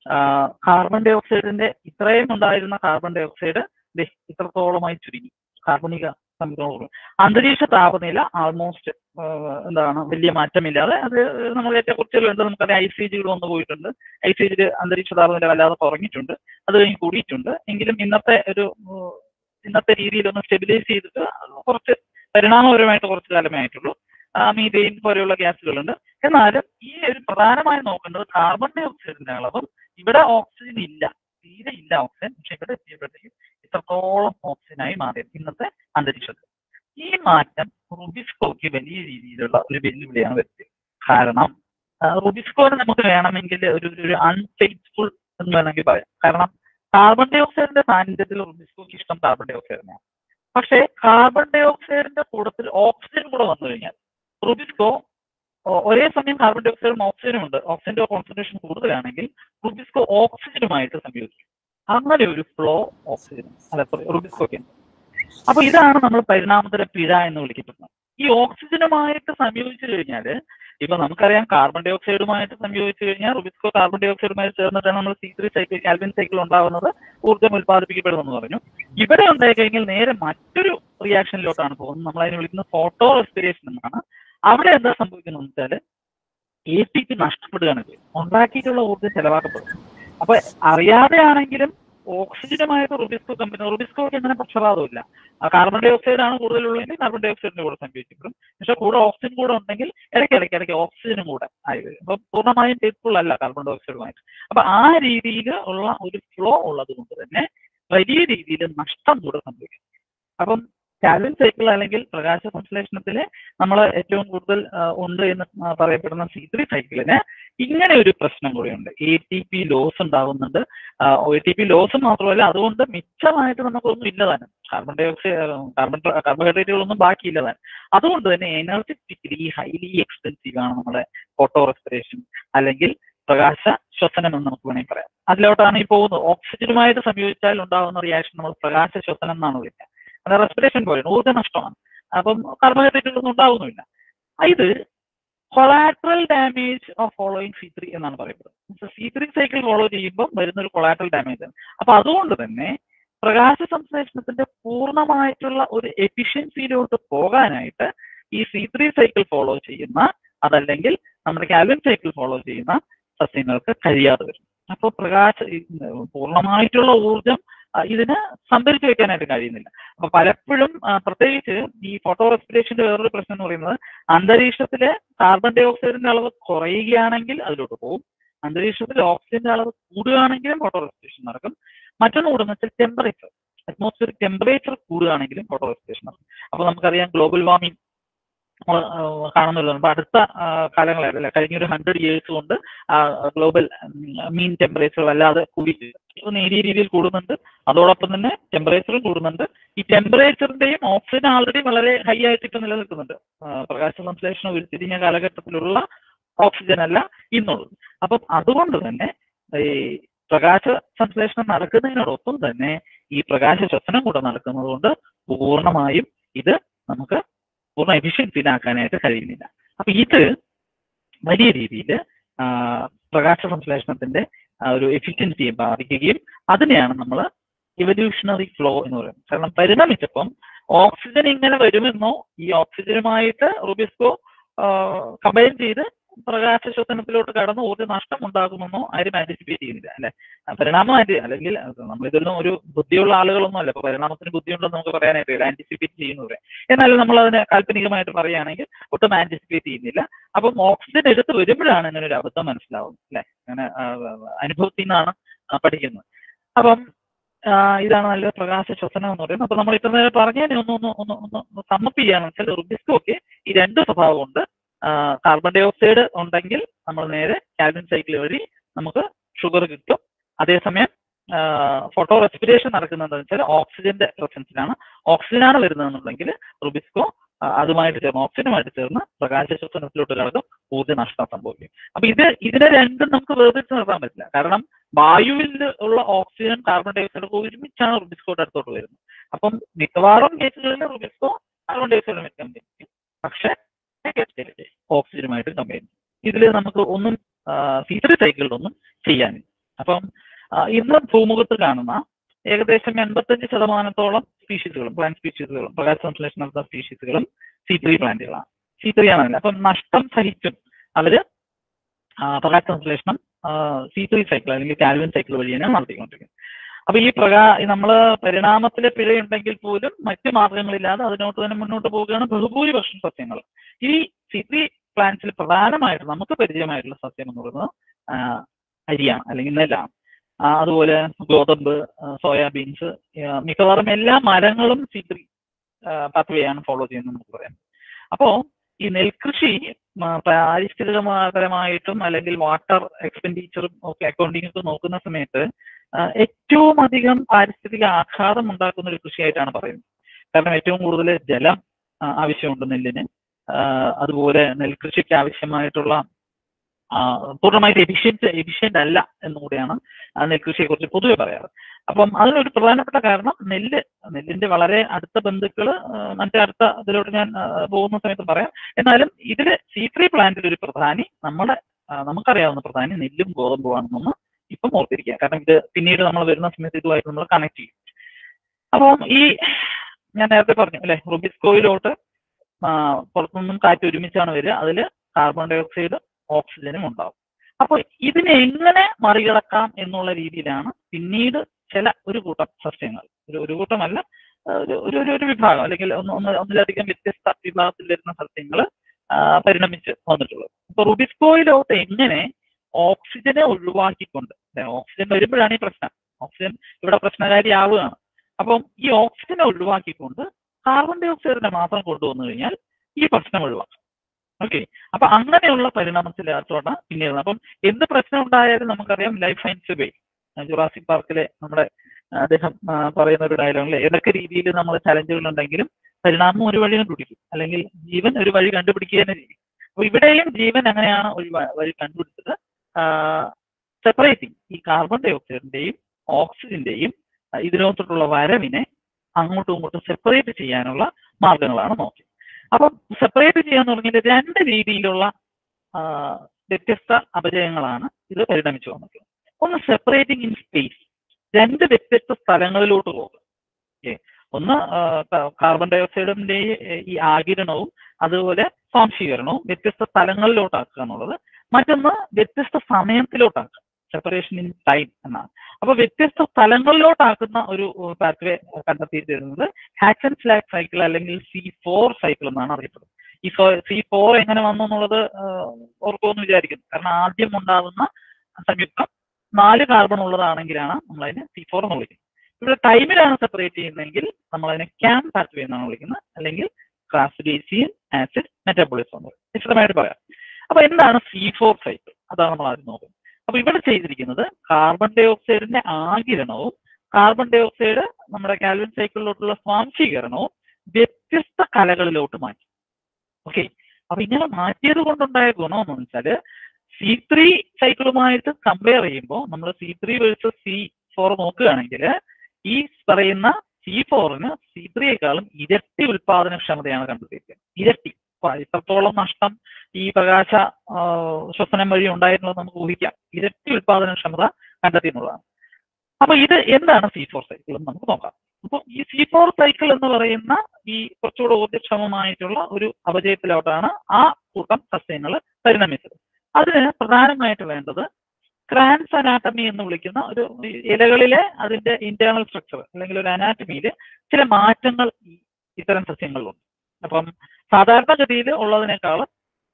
കാർബൺ ഡൈ ഓക്സൈഡിന്റെ ഇത്രയും ഉണ്ടായിരുന്ന കാർബൺ ഡൈ ഓക്സൈഡ് ദേ ഇത്രത്തോളമായി ചുരുങ്ങി കാർബണിക സംയുക്തങ്ങൾ അന്തരീക്ഷ താപനില ആൾമോസ്റ്റ് എന്താണ് വലിയ മാറ്റമില്ലാതെ അത് നമ്മൾ ഏറ്റവും കുറച്ചുണ്ട് നമുക്കറിയാം ഐസ് ഏജുകൾ വന്നു പോയിട്ടുണ്ട് ഐസ് ഏജിൽ അന്തരീക്ഷ താപനില വല്ലാതെ കുറഞ്ഞിട്ടുണ്ട് അത് കഴിഞ്ഞ് കൂടിയിട്ടുണ്ട് എങ്കിലും ഇന്നത്തെ ഒരു ഉം, ഇന്നത്തെ രീതിയിൽ ഒന്ന് സ്റ്റെബിലൈസ് ചെയ്തിട്ട് കുറച്ച് പരിണാമപരമായിട്ട് കുറച്ച് കാലമേ ആയിട്ടുള്ളൂ മീതെയിൻ പോലെയുള്ള ഗ്യാസുകളുണ്ട് എന്നാലും ഈ ഒരു പ്രധാനമായും നോക്കേണ്ടത് കാർബൺ ഡൈ ഓക്സൈഡിന്റെ അളവും ഇവിടെ ഓക്സിജൻ ഇല്ല തീരെ ഇല്ല ഓക്സിജൻ പക്ഷെ ഇവിടെ എത്തിയപ്പോഴത്തേക്കും ഇത്രത്തോളം ഓക്സിജനായി മാറി ഇന്നത്തെ അന്തരീക്ഷത്തിൽ ഈ മാറ്റം റുബിസ്കോയ്ക്ക് വലിയ രീതിയിലുള്ള ഒരു വെല്ലുവിളിയാണ് വരുത്തിയത് കാരണം ആ, റുബിസ്കോനെ നമുക്ക് വേണമെങ്കിൽ ഒരു ഒരു അൺഫെയ്റ്റ്ഫുൾ എന്ന് വേണമെങ്കിൽ പറയാം കാരണം കാർബൺ ഡൈ ഓക്സൈഡിന്റെ സാന്നിധ്യത്തിൽ റുബിസ്കോയ്ക്ക് ഇഷ്ടം കാർബൺ ഡൈ ഓക്സൈഡിനെയാണ് പക്ഷേ കാർബൺ ഡൈ ഓക്സൈഡിന്റെ കൂടത്തിൽ ഓക്സിജൻ കൂടെ വന്നു കഴിഞ്ഞാൽ റുബിസ്കോ ഒ- ഒരേ സമയം കാർബൺ ഡൈ ഓക്സൈഡും ഓക്സിജനും ഉണ്ട് ഓക്സിജന്റെ കോൺസെൻട്രേഷൻ കൂടുതലാണെങ്കിൽ റുബിസ്കോ ഓക്സിജനുമായിട്ട് സംയോജിക്കും അങ്ങനെ ഒരു ഫ്ലോ ഓക്സിജൻ അല്ല സോറി റുബിസ്കോക്ക് ഉണ്ട് അപ്പൊ ഇതാണ് നമ്മൾ പരിണാമത്തിലെ പിഴ എന്ന് വിളിക്കപ്പെടുന്നത് ഈ ഓക്സിജനുമായിട്ട് സംയോജിച്ചു കഴിഞ്ഞാൽ ഇപ്പൊ നമുക്കറിയാം കാർബൺ ഡൈ ഓക്സൈഡുമായിട്ട് സംയോജിച്ചു കഴിഞ്ഞാൽ റുബിസ്കോ കാർബൺ ഡൈ ഓക്സൈഡുമായി ചേർന്നിട്ടാണ് നമ്മൾ C three cycle Calvin cycle ഉണ്ടാവുന്നത് ഊർജ്ജം ഉത്പാദിപ്പിക്കപ്പെടുമെന്ന് പറഞ്ഞു ഇവിടെ ഉണ്ടായി കഴിഞ്ഞാൽ നേരെ മറ്റൊരു റിയാക്ഷനിലോട്ടാണ് പോകുന്നത് നമ്മൾ അതിനെ വിളിക്കുന്നത് ഫോട്ടോ റെസ്പിറേഷൻ എന്നാണ് അവിടെ എന്താ സംഭവിക്കുന്നത് വെച്ചാൽ എ ടി പി നഷ്ടപ്പെടുകയാണ് ചെയ്യുന്നത് ഉണ്ടാക്കിയിട്ടുള്ള ഊർജ്ജം ചെലവാക്കപ്പെടും അപ്പൊ അറിയാതെയാണെങ്കിലും ഓക്സിജനുമായിട്ട് റുബിസ്കോ കമ്പനി റുബിസ്കോക്ക് അങ്ങനെ പക്ഷപാതമില്ല ആ കാർബൺ ഡൈ ഓക്സൈഡ് ആണ് കൂടുതലുള്ളതെങ്കിൽ കാർബൺ ഡൈ ഓക്സൈഡിന്റെ കൂടെ സംയോജിക്കപ്പെടും പക്ഷെ കൂടെ ഓക്സിജൻ കൂടെ ഉണ്ടെങ്കിൽ ഇടയ്ക്ക് ഇടയ്ക്ക് ഇടയ്ക്ക് ഓക്സിജനും കൂടെ ആയി വരും അപ്പൊ പൂർണ്ണമായും ഫെയ്ത്ത്ഫുൾ അല്ല കാർബൺ ഡൈ ഓക്സൈഡുമായിട്ട് അപ്പൊ ആ രീതിയിൽ ഉള്ള ഒരു ഫ്ലോ ഉള്ളത് കൊണ്ട് തന്നെ വലിയ രീതിയിൽ നഷ്ടം കൂടെ സംഭവിക്കും അപ്പം കാൽവിൻ സൈക്കിൾ അല്ലെങ്കിൽ പ്രകാശ സംശ്ലേഷണത്തിൽ നമ്മൾ ഏറ്റവും കൂടുതൽ ആ, ഉണ്ട് എന്ന് ആ, പറയപ്പെടുന്ന സി ത്രീ സൈക്കിളിന് ഇങ്ങനെ ഒരു പ്രശ്നം കൂടിയുണ്ട് എ ടി പി ലോസ് ഉണ്ടാകുന്നുണ്ട് എ ടി പി ലോസ് മാത്രമല്ല അതുകൊണ്ട് മിച്ചമായിട്ട് നമുക്കൊന്നും ഇല്ല തന്നെ കാർബൺ ഡൈ ഓക്സൈഡ് കാർബൺ കാർബോഹൈഡ്രേറ്റുകളൊന്നും ബാക്കിയില്ല തന്നെ അതുകൊണ്ട് തന്നെ എനർജറ്റിക്കലി ഹൈലി എക്സ്പെൻസീവ് ആണ് നമ്മുടെ ഫോട്ടോ റെസ്പിറേഷൻ അല്ലെങ്കിൽ പ്രകാശ ശ്വസനം എന്ന് നമുക്ക് വേണമെങ്കിൽ പറയാം അതിലോട്ടാണ് ഈ പോകുന്നത് ഓക്സിജനുമായിട്ട് സംയോജിച്ചാൽ ഉണ്ടാകുന്ന റിയാക്ഷൻ നമ്മൾ പ്രകാശ ശ്വസനം എന്നാണ് വിളിക്കുക അത് റെസ്പിറേഷൻ പോലെയാണ് ഊർജ്ജ നഷ്ടമാണ് അപ്പം കാർബോഹൈഡ്രേറ്റുകളൊന്നും ഉണ്ടാകുന്നില്ല ഇത് collateral damage of following C three എന്നാണ് പറയപ്പെടുന്നത് സി ത്രീ സൈക്കിൾ ഫോളോ ചെയ്യുമ്പോൾ വരുന്ന ഒരു കൊളാട്രൽ ഡാമേജ് ആണ് അപ്പൊ അതുകൊണ്ട് തന്നെ പ്രകാശ സംശ്ലേഷണത്തിന്റെ പൂർണ്ണമായിട്ടുള്ള ഒരു എഫിഷ്യൻസിയിലോട്ട് പോകാനായിട്ട് ഈ സി ത്രീ സൈക്കിൾ ഫോളോ ചെയ്യുന്ന അതല്ലെങ്കിൽ നമ്മുടെ കാൽവിൻ സൈക്കിൾ ഫോളോ ചെയ്യുന്ന സസ്യങ്ങൾക്ക് കഴിയാതെ വരും അപ്പോൾ പ്രകാശ ഈ പൂർണ്ണമായിട്ടുള്ള ഊർജം ആ, ഇതിന് സംഭരിച്ചു വെക്കാനായിട്ട് കഴിയുന്നില്ല അപ്പൊ പലപ്പോഴും ആ, പ്രത്യേകിച്ച് ഈ ഫോട്ടോ റെസ്പിറേഷന്റെ വേറൊരു പ്രശ്നം എന്ന് പറയുന്നത് അന്തരീക്ഷത്തിലെ കാർബൺ ഡൈ ഓക്സൈഡിന്റെ അളവ് കുറയുകയാണെങ്കിൽ അതിലോട്ട് പോകും അന്തരീക്ഷത്തിൽ ഓക്സിജന്റെ അളവ് കൂടുകയാണെങ്കിലും ഫോട്ടോ റെസ്പിറേഷൻ നടക്കും മറ്റൊന്ന് കൂടുന്ന വെച്ചാൽ ടെമ്പറേച്ചർ അറ്റ്മോസ്ഫിയറിക് ടെമ്പറേച്ചർ കൂടുകയാണെങ്കിലും ഫോട്ടോ റെസ്പിറേഷൻ നടക്കും അപ്പൊ നമുക്കറിയാം ഗ്ലോബൽ വാർമിംഗ് കാണുന്നത് അപ്പൊ അടുത്ത ആ, കാലങ്ങളായിട്ട് അല്ലെ കഴിഞ്ഞ ഒരു ഹൺഡ്രഡ് ഇയേഴ്സ് കൊണ്ട് ഗ്ലോബൽ മീൻ ടെമ്പറേച്ചർ വല്ലാതെ കൂടിയിട്ട് ഇപ്പൊ നേരിയ രീതിയിൽ കൂടുന്നുണ്ട് അതോടൊപ്പം തന്നെ ടെമ്പറേച്ചറും കൂടുന്നുണ്ട് ഈ ടെമ്പറേച്ചറിന്റെയും ഓക്സിജൻ ആൾറെഡി വളരെ ഹൈ ആയിട്ട് ഇപ്പൊ നിലനിൽക്കുന്നുണ്ട് ആ, പ്രകാശ സംശ്ലേഷണം ഉരുത്തിരിഞ്ഞ കാലഘട്ടത്തിലുള്ള ഓക്സിജൻ അല്ല ഇന്നുള്ളത് അപ്പം അതുകൊണ്ട് തന്നെ ഈ പ്രകാശ സംശ്ലേഷണം നടക്കുന്നതിനോടൊപ്പം തന്നെ ഈ പ്രകാശ ശ്വസനം കൂടെ നടക്കുന്നത് കൊണ്ട് പൂർണ്ണമായും ഇത് നമുക്ക് പൂർണ്ണ എഫിഷ്യൻസിയിലാക്കാനായിട്ട് കഴിയുന്നില്ല അപ്പൊ ഇത് വലിയ രീതിയിൽ പ്രകാശ സംശ്ലേഷണത്തിന്റെ ആ ഒരു എഫിഷ്യൻസിയെ ബാധിക്കുകയും അതിനെയാണ് നമ്മൾ ഇവല്യൂഷണറി ഫ്ലോ എന്ന് പറയുന്നത് കാരണം പരിണമിച്ചപ്പം ഓക്സിജൻ ഇങ്ങനെ വരുമെന്നോ ഈ ഓക്സിജനുമായിട്ട് റുബിസ്കോ കമ്പൈൻ ചെയ്ത് പ്രകാശ ശ്വസനത്തിലോട്ട് കടന്ന് ഊർജ്ജ നഷ്ടം ഉണ്ടാകുമെന്നോ ആരും ആന്റിസിപ്പേറ്റ് ചെയ്യുന്നില്ല അല്ലെ പരിണാമമായിട്ട് അല്ലെങ്കിൽ നമ്മളിതൊന്നും ഒരു ബുദ്ധിയുള്ള ആളുകളൊന്നും അല്ല ഇപ്പൊ പരിണാമത്തിന് ബുദ്ധിയുണ്ടെന്ന് നമുക്ക് പറയാനായിട്ട് ആന്റിസിപ്പേറ്റ് ചെയ്യുന്നവരെ എന്നാലും നമ്മൾ അതിനെ കാൽപ്പനികമായിട്ട് പറയുകയാണെങ്കിൽ ഒട്ടും ആന്റിസിപ്പേറ്റ് ചെയ്യുന്നില്ല അപ്പം ഓക്സിജൻ എടുത്ത് വരുമ്പോഴാണ് ഇങ്ങനെ ഒരു അബദ്ധം മനസ്സിലാവുന്നത് അല്ലെ അങ്ങനെ ആ, അനുഭവത്തിൽ നിന്നാണ് ആ, പഠിക്കുന്നത് അപ്പം ആ, ഇതാണ് നല്ല പ്രകാശ ശ്വസനം എന്ന് പറയുന്നത് അപ്പൊ നമ്മൾ ഇത്ര നേരം പറഞ്ഞതിനെ ഒന്ന് ഒന്ന് ഒന്ന് ഒന്ന് ഒന്ന് സമ്മപ്പ് ചെയ്യാന്ന് വെച്ചാൽ റുബിസ്കോക്ക് ഈ രണ്ട് സ്വഭാവമുണ്ട് കാർബൺ ഡൈ ഓക്സൈഡ് ഉണ്ടെങ്കിൽ നമ്മൾ നേരെ കാൽവിൻ സൈക്കിൾ വഴി നമുക്ക് ഷുഗർ കിട്ടും അതേസമയം ഫോട്ടോ റെസ്പിറേഷൻ നടക്കുന്നത് വെച്ചാൽ ഓക്സിജന്റെ പ്രസൻസിലാണ് ഓക്സിജനാണ് വരുന്നതെന്നുണ്ടെങ്കിൽ റുബിസ്കോ ആ, അതുമായിട്ട് ചേർന്ന് ഓക്സിജനുമായിട്ട് ചേർന്ന് പ്രകാശ ശ്വസനത്തിലോട്ട് കടക്കും ഊർജ്ജ നഷ്ടം സംഭവിക്കും അപ്പൊ ഇത് ഇതിനെ രണ്ടും നമുക്ക് വേർതിരിച്ച് നിർത്താൻ പറ്റില്ല കാരണം വായുവിൽ ഉള്ള ഓക്സിജൻ കാർബൺ ഡൈ ഓക്സൈഡ് ഒരുമിച്ചാണ് റുബിസ്കോയുടെ അടുത്തോട്ട് വരുന്നത് അപ്പം മിക്കവാറും കേസുകളിൽ rubisco carbon dioxide company പക്ഷേ ഓക്സിജനുമായിട്ട് കമ്പയർ ചെയ്യും ഇതിൽ നമുക്ക് ഒന്നും ഫീച്ചർ സൈക്കിളിലൊന്നും ചെയ്യാനില്ല അപ്പം ആ, ഇന്ന് ഭൂമുഖത്ത് കാണുന്ന ഏകദേശം എൺപത്തഞ്ച് ശതമാനത്തോളം സ്പീഷീസുകളും പ്ലാന്റ് സ്പീഷീസുകളും പ്രകാശ സംശ്ലേഷണം നടത്തുന്ന സ്പീഷീസുകളും സി ത്രീ പ്ലാന്റുകളാണ് സി ത്രീ ആണല്ല അപ്പം നഷ്ടം സഹിച്ചും അവര് ആ, പ്രകാശ സംശ്ലേഷണം സി ത്രീ സൈക്കിൾ അല്ലെങ്കിൽ കാൽവിൻ സൈക്കിൾ വഴി തന്നെയാണ് നടത്തിക്കൊണ്ടിരിക്കുന്നത് അപ്പൊ ഈ പ്രകാ നമ്മള് പരിണാമത്തിലെ പിഴയുണ്ടെങ്കിൽ പോലും മറ്റു മാർഗങ്ങളില്ലാതെ അതിനോട്ട് തന്നെ മുന്നോട്ട് പോവുകയാണ് ബഹുഭൂരിപക്ഷം സസ്യങ്ങൾ ഈ സി ത്രീ പ്ലാന്റ്സിൽ പ്രധാനമായിട്ട് നമുക്ക് പരിചയമായിട്ടുള്ള സസ്യം എന്ന് പറയുന്നത് ആ, അരിയാണ് അല്ലെങ്കിൽ നെല്ലാണ് ആ, അതുപോലെ ഗോതമ്പ് സോയാബീൻസ് മിക്കവാറും എല്ലാ മരങ്ങളും സി ത്രീ പാത്വേയാണ് ഫോളോ ചെയ്യുന്നത് നമുക്ക് പറയാം അപ്പോ ഈ നെൽകൃഷി മ, പാരിസ്ഥിതികപരമായിട്ടും അല്ലെങ്കിൽ വാട്ടർ എക്സ്പെൻഡിച്ചറും ഒക്കെ അക്കൗണ്ടിംഗ് ഒക്കെ നോക്കുന്ന സമയത്ത് ആ, ഏറ്റവും അധികം പാരിസ്ഥിതിക ആഘാതം ഉണ്ടാക്കുന്ന ഒരു കൃഷിയായിട്ടാണ് പറയുന്നത് കാരണം ഏറ്റവും കൂടുതൽ ജലം ആ, ആവശ്യമുണ്ട് നെല്ലിന് ആ, അതുപോലെ നെൽകൃഷിക്ക് ആവശ്യമായിട്ടുള്ള ആ, പൂർണ്ണമായിട്ട് എഫിഷ്യൻറ്റ് എഫിഷ്യൻ്റ് അല്ല എന്നുകൂടിയാണ് ആ നെൽകൃഷിയെ കുറിച്ച് പൊതുവെ പറയാറ് അപ്പം അതിനൊരു പ്രധാനപ്പെട്ട കാരണം നെല്ല് നെല്ലിന്റെ വളരെ അടുത്ത ബന്ധുക്കൾ മറ്റേ അടുത്ത ഇതിലോട്ട് ഞാൻ ആ, പോകുന്ന സമയത്ത് പറയാം എന്നാലും ഇതിൽ സി ത്രീ പ്ലാന്റിൽ ഒരു പ്രധാനി നമ്മുടെ ആ, നമുക്കറിയാവുന്ന പ്രധാനി നെല്ലും ഗോതമ്പുമാണെന്നൊന്ന് ഇപ്പം ഓർത്തിരിക്കുക കാരണം ഇത് പിന്നീട് നമ്മൾ വരുന്ന സമയത്ത് ഇതുമായിട്ട് നമ്മൾ കണക്ട് ചെയ്യും അപ്പം ഈ ഞാൻ നേരത്തെ പറഞ്ഞു അല്ലെ റുബിസ്കോയിലോട്ട് ആ, പുറത്തുനിന്നും കാറ്റ് ഒരുമിച്ചാണ് വരിക അതിൽ കാർബൺ ഡൈ ഓക്സൈഡ് ഓക്സിജനും ഉണ്ടാവും അപ്പോൾ ഇതിനെ എങ്ങനെ മറികടക്കാം എന്നുള്ള രീതിയിലാണ് പിന്നീട് ചില ഒരു കൂട്ടം സസ്യങ്ങൾ ഒരു ഒരു കൂട്ടമല്ല ആ, ഒരു ഒരു ഒരു- ഒരു വിഭാഗം അല്ലെങ്കിൽ ഒന്ന് ഒന്ന് ഒന്നിലധികം വ്യത്യസ്ത വിഭാഗത്തിൽ വരുന്ന സസ്യങ്ങൾ പരിണമിച്ച് വന്നിട്ടുള്ളത് അപ്പൊ റുബിസ്കോയിലോട്ട് എങ്ങനെ ഓക്സിജനെ ഒഴിവാക്കിക്കൊണ്ട് അല്ലെ, ഓക്സിജൻ വരുമ്പോഴാണ് ഈ പ്രശ്നം ഓക്സിജൻ ഇവിടെ പ്രശ്നകാരിയാവുകയാണ് അപ്പം ഈ ഓക്സിജനെ ഒഴിവാക്കിക്കൊണ്ട് കാർബൺ ഡൈ ഓക്സൈഡിനെ മാത്രം കൊണ്ടുവന്നു കഴിഞ്ഞാൽ ഈ പ്രശ്നം ഒഴിവാക്കാം ഓക്കെ അപ്പൊ അങ്ങനെയുള്ള പരിണാമത്തിലോട്ടാണ് പിന്നീട് അപ്പം എന്ത് പ്രശ്നം ഉണ്ടായാലും നമുക്കറിയാം ലൈഫ് സയൻസ് വേ ജുറാസിക് പാർക്കിലെ നമ്മുടെ ആ, അദ്ദേഹം ആ, പറയുന്ന ഒരു ഡയലോഗിലെ ഏതൊക്കെ രീതിയിൽ നമ്മൾ ചലഞ്ചുകൾ ഉണ്ടെങ്കിലും പരിണാമം ഒരു വഴി കണ്ടുപിടിക്കും അല്ലെങ്കിൽ ജീവൻ ഒരു വഴി കണ്ടുപിടിക്കുക തന്നെ ചെയ്യും അപ്പൊ ഇവിടെയും ജീവൻ അങ്ങനെയാണ് ഒരു വ- വഴി കണ്ടുപിടിച്ചത് സെപ്പറേറ്റിംഗ് ഈ കാർബൺ ഡൈ ഓക്സൈഡിന്റെയും ഓക്സിജന്റെയും ആ, ഇതിനകത്തോട്ടുള്ള വരവിനെ അങ്ങോട്ടും ഇങ്ങോട്ടും സെപ്പറേറ്റ് ചെയ്യാനുള്ള മാർഗങ്ങളാണ് നോക്കിയത് അപ്പം സെപ്പറേറ്റ് ചെയ്യാൻ തുടങ്ങിയത് രണ്ട് രീതിയിലുള്ള ആ, വ്യത്യസ്ത അപജയങ്ങളാണ് ഇത് പരിണമിച്ചു വന്നിട്ടുള്ളത് ഒന്ന് സെപ്പറേറ്റിംഗ് ഇൻ സ്പേസ് രണ്ട് വ്യത്യസ്ത സ്ഥലങ്ങളിലോട്ട് പോകുക ഓക്കെ ഒന്ന് ആ, ക- കാർബൺ ഡൈ ഓക്സൈഡിന്റെ ഈ ആകിരണവും അതുപോലെ സ്വാംശീകരണവും വ്യത്യസ്ത സ്ഥലങ്ങളിലോട്ടാക്കുക എന്നുള്ളത് മറ്റൊന്ന് വ്യത്യസ്ത സമയത്തിലോട്ടാക്കുക സെപ്പറേഷൻ ഇൻ ടൈം എന്നാണ് അപ്പൊ വ്യത്യസ്ത സ്ഥലങ്ങളിലോട്ടാക്കുന്ന ഒരു പാത്വേ കണ്ടെത്തിയിരുന്നത് ഹാച്ച് ആൻഡ് സ്ലാക്ക് സൈക്കിൾ അല്ലെങ്കിൽ സി ഫോർ സൈക്കിൾ എന്നാണ് അറിയപ്പെടുന്നത് ഈ സി ഫോർ എങ്ങനെ വന്നു എന്നുള്ളത് ഓർക്കുമെന്ന് വിചാരിക്കുന്നു കാരണം ആദ്യം ഉണ്ടാകുന്ന സംയുക്തം നാല് കാർബൺ ഉള്ളതാണെങ്കിലാണ് നമ്മൾ അതിനെ സി ഫോർ എന്ന് വിളിക്കുന്നത് ഇവിടെ ടൈമിലാണ് സെപ്പറേറ്റ് ചെയ്യുന്നതെങ്കിൽ നമ്മൾ അതിനെ ക്യാൻ പാത്വേ എന്നാണ് വിളിക്കുന്നത് അല്ലെങ്കിൽ ക്രാസ്ബേസിയൻ ആസിഡ് മെറ്റാബോളിസം എന്ന് പറയും വിശദമായിട്ട് പറയാം അപ്പൊ എന്താണ് സി ഫോർ സൈക്കിൾ അതാണ് നമ്മൾ ആദ്യം നോക്കുന്നത് അപ്പൊ ഇവിടെ ചെയ്തിരിക്കുന്നത് കാർബൺ ഡൈ ഓക്സൈഡിന്റെ ആകിരണവും കാർബൺ ഡൈ ഓക്സൈഡ് നമ്മുടെ കാൽവിൻ സൈക്കിളിലോട്ടുള്ള സ്വാംശീകരണവും വ്യത്യസ്ത കലകളിലോട്ട് മാറ്റി ഓക്കെ അപ്പൊ ഇങ്ങനെ മാറ്റിയത് കൊണ്ടുണ്ടായ ഗുണം എന്ന് വെച്ചാല് സി ത്രീ സൈക്കിളുമായിട്ട് കമ്പയർ ചെയ്യുമ്പോൾ നമ്മൾ C three versus C four നോക്കുകയാണെങ്കിൽ ഈ പറയുന്ന സി ഫോറിന് സി ത്രീയേക്കാളും ഇരട്ടി ഉൽപാദനക്ഷമതയാണ് കണ്ടെത്തിയിരിക്കുന്നത് ഇരട്ടി ഇത്രത്തോളം നഷ്ടം ഈ പ്രകാശ ശ്വസനം വഴി ഉണ്ടായിരുന്നത് നമുക്ക് ഊഹിക്കാം ഇരട്ടി ഉൽപാദനക്ഷമത കണ്ടെത്തി എന്നുള്ളതാണ് അപ്പൊ ഇത് എന്താണ് സി ഫോർ സൈക്കിൾ എന്ന് നമുക്ക് നോക്കാം അപ്പൊ ഈ സി ഫോർ സൈക്കിൾ എന്ന് പറയുന്ന ഈ കുറച്ചുകൂടെ ഊർജ്ജക്ഷമമായിട്ടുള്ള ഒരു അപജയത്തിലോട്ടാണ് ആ കൂട്ടം സസ്യങ്ങൾ പരിണമിച്ചത് അതിന് പ്രധാനമായിട്ട് വേണ്ടത് ക്രാൻസ് അനാട്ടമി എന്ന് വിളിക്കുന്ന ഒരു ഇലകളിലെ അതിന്റെ ഇന്റേണൽ സ്ട്രക്ചർ അല്ലെങ്കിൽ ഒരു അനാറ്റമിയിൽ ചില മാറ്റങ്ങൾ ഇത്തരം സസ്യങ്ങളിലുണ്ട് അപ്പം സാധാരണഗതിയിൽ ഉള്ളതിനേക്കാളും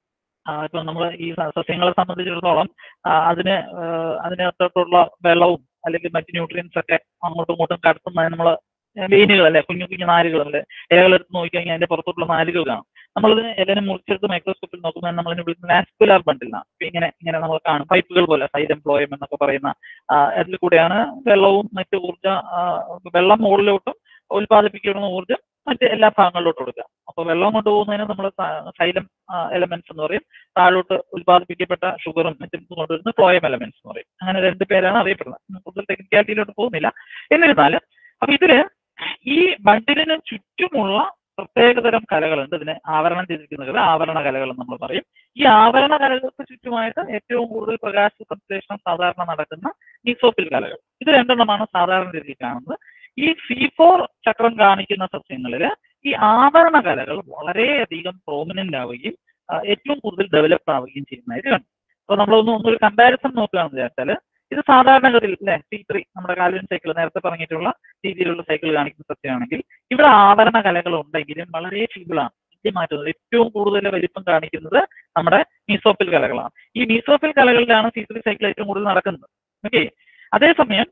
ഇപ്പം നമ്മൾ ഈ സസ്യങ്ങളെ സംബന്ധിച്ചിടത്തോളം അതിന് അതിനകത്തോട്ടുള്ള വെള്ളവും അല്ലെങ്കിൽ മറ്റ് ന്യൂട്രിയൻസ് ഒക്കെ അങ്ങോട്ടും ഇങ്ങോട്ടും കടത്തുന്നതിന് നമ്മൾ വെയിനുകൾ അല്ലെ കുഞ്ഞു കുഞ്ഞു നാരുകൾ അല്ലെ ഇലകൾ എടുത്ത് നോക്കിക്കഴിഞ്ഞാൽ അതിന്റെ പുറത്തോട്ടുള്ള നാരുകൾ കാണും നമ്മളിത് ഇലനെ മുറിച്ചെടുത്ത് മൈക്രോസ്കോപ്പിൽ നോക്കുമ്പോൾ നമ്മളിനെ വിളിക്കുന്നത് വാസ്കുലാർ ബണ്ടിലാണ് ഇങ്ങനെ ഇങ്ങനെ നമ്മൾ കാണും പൈപ്പുകൾ പോലെ സൈഡ് എംപ്ലോയം എന്നൊക്കെ പറയുന്ന അതിൽ കൂടെയാണ് വെള്ളവും മറ്റ് ഊർജ്ജ വെള്ളം മുകളിലോട്ടും ഉൽപ്പാദിപ്പിക്കുന്ന ഊർജ്ജം മറ്റ് എല്ലാ ഭാഗങ്ങളിലോട്ടും കൊടുക്കുക അപ്പോൾ വെള്ളം കൊണ്ടുപോകുന്നതിന് നമ്മൾ സൈലം എലമെന്റ്സ് എന്ന് പറയും താഴോട്ട് ഉൽപ്പാദിപ്പിക്കപ്പെട്ട ഷുഗറും മറ്റും കൊണ്ടുവരുന്ന ഫ്ലോയം എലമെന്റ്സ് എന്ന് പറയും അങ്ങനെ രണ്ട് പേരാണ് അറിയപ്പെടുന്നത് കൂടുതൽ ടെക്നിക്കാലിറ്റിയിലോട്ട് പോകുന്നില്ല എന്നിരുന്നാലും അപ്പൊ ഇതില് ഈ ബണ്ടിലിന് ചുറ്റുമുള്ള പ്രത്യേകതരം കലകളുണ്ട് ഇതിനെ ആവരണം ചെയ്തിരിക്കുന്ന കല ആവരണ കലകൾ നമ്മൾ പറയും ഈ ആവരണ കലകൾക്ക് ചുറ്റുമായിട്ട് ഏറ്റവും കൂടുതൽ പ്രകാശ സംശ്ലേഷണം സാധാരണ നടക്കുന്ന മീസോപ്പിൽ കലകൾ ഇത് രണ്ടെണ്ണമാണ് സാധാരണ രീതിയിൽ കാണുന്നത് ഈ സി ഫോർ ചക്രം കാണിക്കുന്ന സസ്യങ്ങളിൽ ഈ ആവരണ കലകൾ വളരെയധികം പ്രോമിനന്റ് ആവുകയും ഏറ്റവും കൂടുതൽ ഡെവലപ്പ് ആവുകയും ചെയ്യുന്നതായിട്ട് കാണും അപ്പൊ നമ്മളൊന്ന് ഒന്നൊരു കമ്പാരിസൺ നോക്കുകയാണെന്ന് വിചാരിച്ചാൽ ഇത് സാധാരണഗതിയിൽ അല്ലെ സി ത്രീ നമ്മുടെ കാൽവിൻ സൈക്കിൾ നേരത്തെ പറഞ്ഞിട്ടുള്ള രീതിയിലുള്ള സൈക്കിൾ കാണിക്കുന്ന സത്യമാണെങ്കിൽ ഇവിടെ ആവരണ കലകൾ ഉണ്ടെങ്കിലും വളരെ ഫീബിളാണ് ഇത് മാറ്റുന്നത് ഏറ്റവും കൂടുതൽ വലിപ്പം കാണിക്കുന്നത് നമ്മുടെ മീസോപ്പിൽ കലകളാണ് ഈ മീസോപ്പിൽ കലകളിലാണ് സി ത്രീ സൈക്കിൾ ഏറ്റവും കൂടുതൽ നടക്കുന്നത് ഓക്കെ അതേസമയം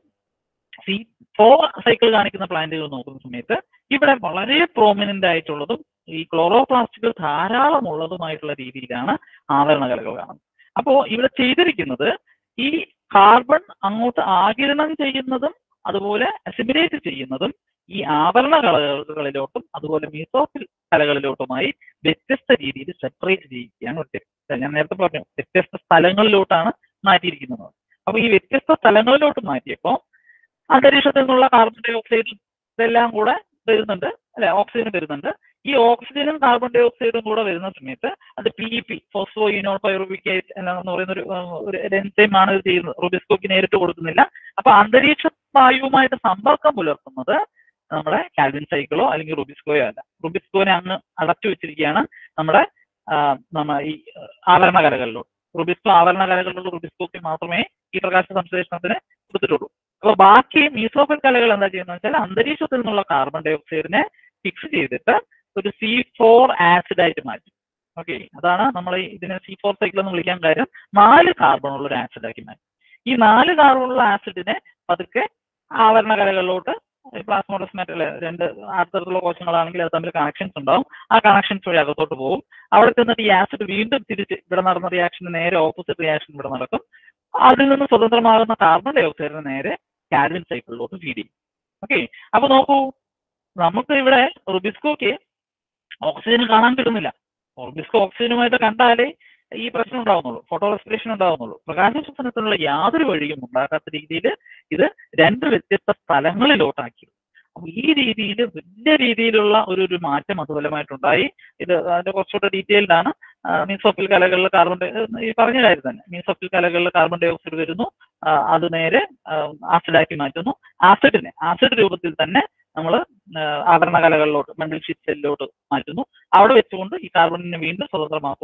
സി ഫോർ സൈക്കിൾ കാണിക്കുന്ന പ്ലാന്റുകൾ നോക്കുന്ന സമയത്ത് ഇവിടെ വളരെ പ്രോമിനന്റ് ആയിട്ടുള്ളതും ഈ ക്ലോറോപ്ലാസ്റ്റുകൾ ധാരാളം ഉള്ളതുമായിട്ടുള്ള രീതിയിലാണ് ആവരണ കലകൾ കാണുന്നത് അപ്പോൾ ഇവിടെ ചെയ്തിരിക്കുന്നത് ഈ കാർബൺ അങ്ങോട്ട് ആകിരണം ചെയ്യുന്നതും അതുപോലെ അസിമിലേറ്റ് ചെയ്യുന്നതും ഈ ആവരണ കലകളിലോട്ടും അതുപോലെ മീസോഫിൽ കലകളിലോട്ടുമായി വ്യത്യസ്ത രീതിയിൽ സെപ്പറേറ്റ് ചെയ്യുകയാണ് വ്യത്യസ്ത ഞാൻ നേരത്തെ പറഞ്ഞു വ്യത്യസ്ത സ്ഥലങ്ങളിലോട്ടാണ് മാറ്റിയിരിക്കുന്നത് അപ്പൊ ഈ വ്യത്യസ്ത സ്ഥലങ്ങളിലോട്ട് മാറ്റിയപ്പോൾ അന്തരീക്ഷത്തിൽ നിന്നുള്ള കാർബൺ ഡൈ ഓക്സൈഡ് ഇതെല്ലാം കൂടെ വരുന്നുണ്ട് അല്ലെ ഓക്സിജൻ വരുന്നുണ്ട് ഈ ഓക്സിജനും കാർബൺ ഡൈ ഓക്സൈഡും കൂടെ വരുന്ന സമയത്ത് അത് P P phosphoenolpyruvate എന്ന് പറയുന്ന ഒരു ഒരു എൻസൈം ആണ് ഇത് ചെയ്യുന്നത് റുബിസ്കോക്ക് നേരിട്ട് കൊടുക്കുന്നില്ല അപ്പൊ അന്തരീക്ഷ വായുവുമായിട്ട് സമ്പർക്കം പുലർത്തുന്നത് നമ്മുടെ കാൽവിൻ സൈക്കിളോ അല്ലെങ്കിൽ റുബിസ്കോയോ അല്ല റുബിസ്കോനെ അങ്ങ് അടച്ചു വെച്ചിരിക്കുകയാണ് നമ്മുടെ നമ്മ ഈ ആവരണ കലകളിലോട്ട് റുബിസ്കോ ആവരണ കലകളിലുള്ള റുബിസ്കോക്ക് മാത്രമേ ഈ പ്രകാശ സംശ്ലേഷണത്തിന് കൊടുത്തിട്ടുള്ളൂ അപ്പൊ ബാക്കി മീസോഫിൽ കലകൾ എന്താ ചെയ്യുന്നത് വെച്ചാൽ അന്തരീക്ഷത്തിൽ നിന്നുള്ള കാർബൺ ഡൈ ഓക്സൈഡിനെ ഫിക്സ് ചെയ്തിട്ട് ഒരു സി ഫോർ ആസിഡ് ആയിട്ട് മാറ്റും ഓക്കെ അതാണ് നമ്മൾ ഇതിനെ സി ഫോർ സൈക്കിൾ എന്ന് വിളിക്കാൻ കാര്യം നാല് കാർബൺ ഉള്ള ഒരു ആസിഡ് ആക്കി മാറ്റും ഈ നാല് കാർബൺ ഉള്ള ആസിഡിനെ പതുക്കെ ആവരണ കലകളിലോട്ട് പ്ലാസ്മോഡസ് മെറ്റൽ രണ്ട് അടുത്തടുത്തുള്ള കോശങ്ങളാണെങ്കിൽ അത് തമ്മിൽ കണക്ഷൻസ് ഉണ്ടാവും ആ കണക്ഷൻസ് വഴി അകത്തോട്ട് പോകും അവിടെ ചെന്നിട്ട് ഈ ആസിഡ് വീണ്ടും തിരിച്ച് ഇവിടെ നടന്ന റിയാക്ഷന് നേരെ ഓപ്പോസിറ്റ് റിയാക്ഷൻ ഇവിടെ നടക്കും അതിൽ നിന്ന് സ്വതന്ത്രമാകുന്ന കാർബൺ ഡൈ ഓക്സൈഡിന് നേരെ കാൽവിൻ സൈക്കിളിലോട്ട് ഫീഡ് ചെയ്യും ഓക്കെ അപ്പൊ നോക്കൂ നമുക്ക് ഇവിടെ റുബിസ്കോക്ക് ഓക്സിജൻ കാണാൻ കിട്ടുന്നില്ല റുബിസ്കോ ഓക്സിജനുമായിട്ട് കണ്ടാലേ ഈ പ്രശ്നം ഉണ്ടാവുന്നുള്ളൂ ഫോട്ടോ റെസ്പിറേഷൻ ഉണ്ടാവുന്നുള്ളൂ പ്രകാശ ശ്വസനത്തിനുള്ള യാതൊരു വഴിയും ഉണ്ടാക്കാത്ത രീതിയിൽ ഇത് രണ്ട് വ്യത്യസ്ത സ്ഥലങ്ങളിലോട്ടാക്കി അപ്പൊ ഈ രീതിയിൽ വലിയ രീതിയിലുള്ള ഒരു ഒരു മാറ്റം അതുഫലമായിട്ടുണ്ടായി ഇത് അതിന്റെ കുറച്ചുകൂടെ ഡീറ്റെയിൽഡ് ആണ് മീസോഫിൽ കലകളിൽ കാർബൺ ഡൈ ഈ പറഞ്ഞ കാര്യം തന്നെ മീസോഫിൽ കലകളിൽ കാർബൺ ഡൈ ഓക്സൈഡ് വരുന്നു അത് നേരെ ആസിഡാക്കി മാറ്റുന്നു ആസിഡിനെ ആസിഡ് രൂപത്തിൽ തന്നെ നമ്മൾ ആവരണ കലകളിലോട്ട് മണ്ടിൽ ഷീറ്റ് സെല്ലിലോട്ട് മാറ്റുന്നു അവിടെ വെച്ചുകൊണ്ട് ഈ കാർബണിനെ വീണ്ടും സ്വതന്ത്രമാക്കുന്നു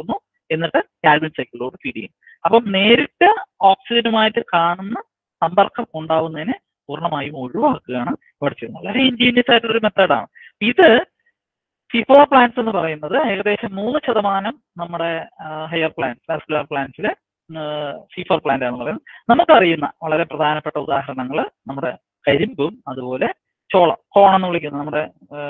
എന്നിട്ട് കാൽവിൻ സൈക്കിളിലോട്ട് ഫീഡ് ചെയ്യും അപ്പം നേരിട്ട് ഓക്സിജനുമായിട്ട് കാണുന്ന സമ്പർക്കം ഉണ്ടാവുന്നതിനെ പൂർണ്ണമായും ഒഴിവാക്കുകയാണ് ഇവിടെ ചെയ്യുന്നത് വളരെ ഇൻജീനിയസ് ആയിട്ടുള്ള ഒരു മെത്തേഡാണ് ഇത് ഫിഫോ പ്ലാന്റ്സ് എന്ന് പറയുന്നത് ഏകദേശം മൂന്ന് ശതമാനം നമ്മുടെ ഹെയർ പ്ലാന്റ് വാസ്കുലർ പ്ലാന്റ്സിലെ സീഫോർ പ്ലാന്റ് എന്ന് പറയുന്നത് നമുക്കറിയുന്ന വളരെ പ്രധാനപ്പെട്ട ഉദാഹരണങ്ങൾ നമ്മുടെ കരിമ്പും അതുപോലെ ചോളം കോൺ എന്ന് വിളിക്കുന്ന നമ്മുടെ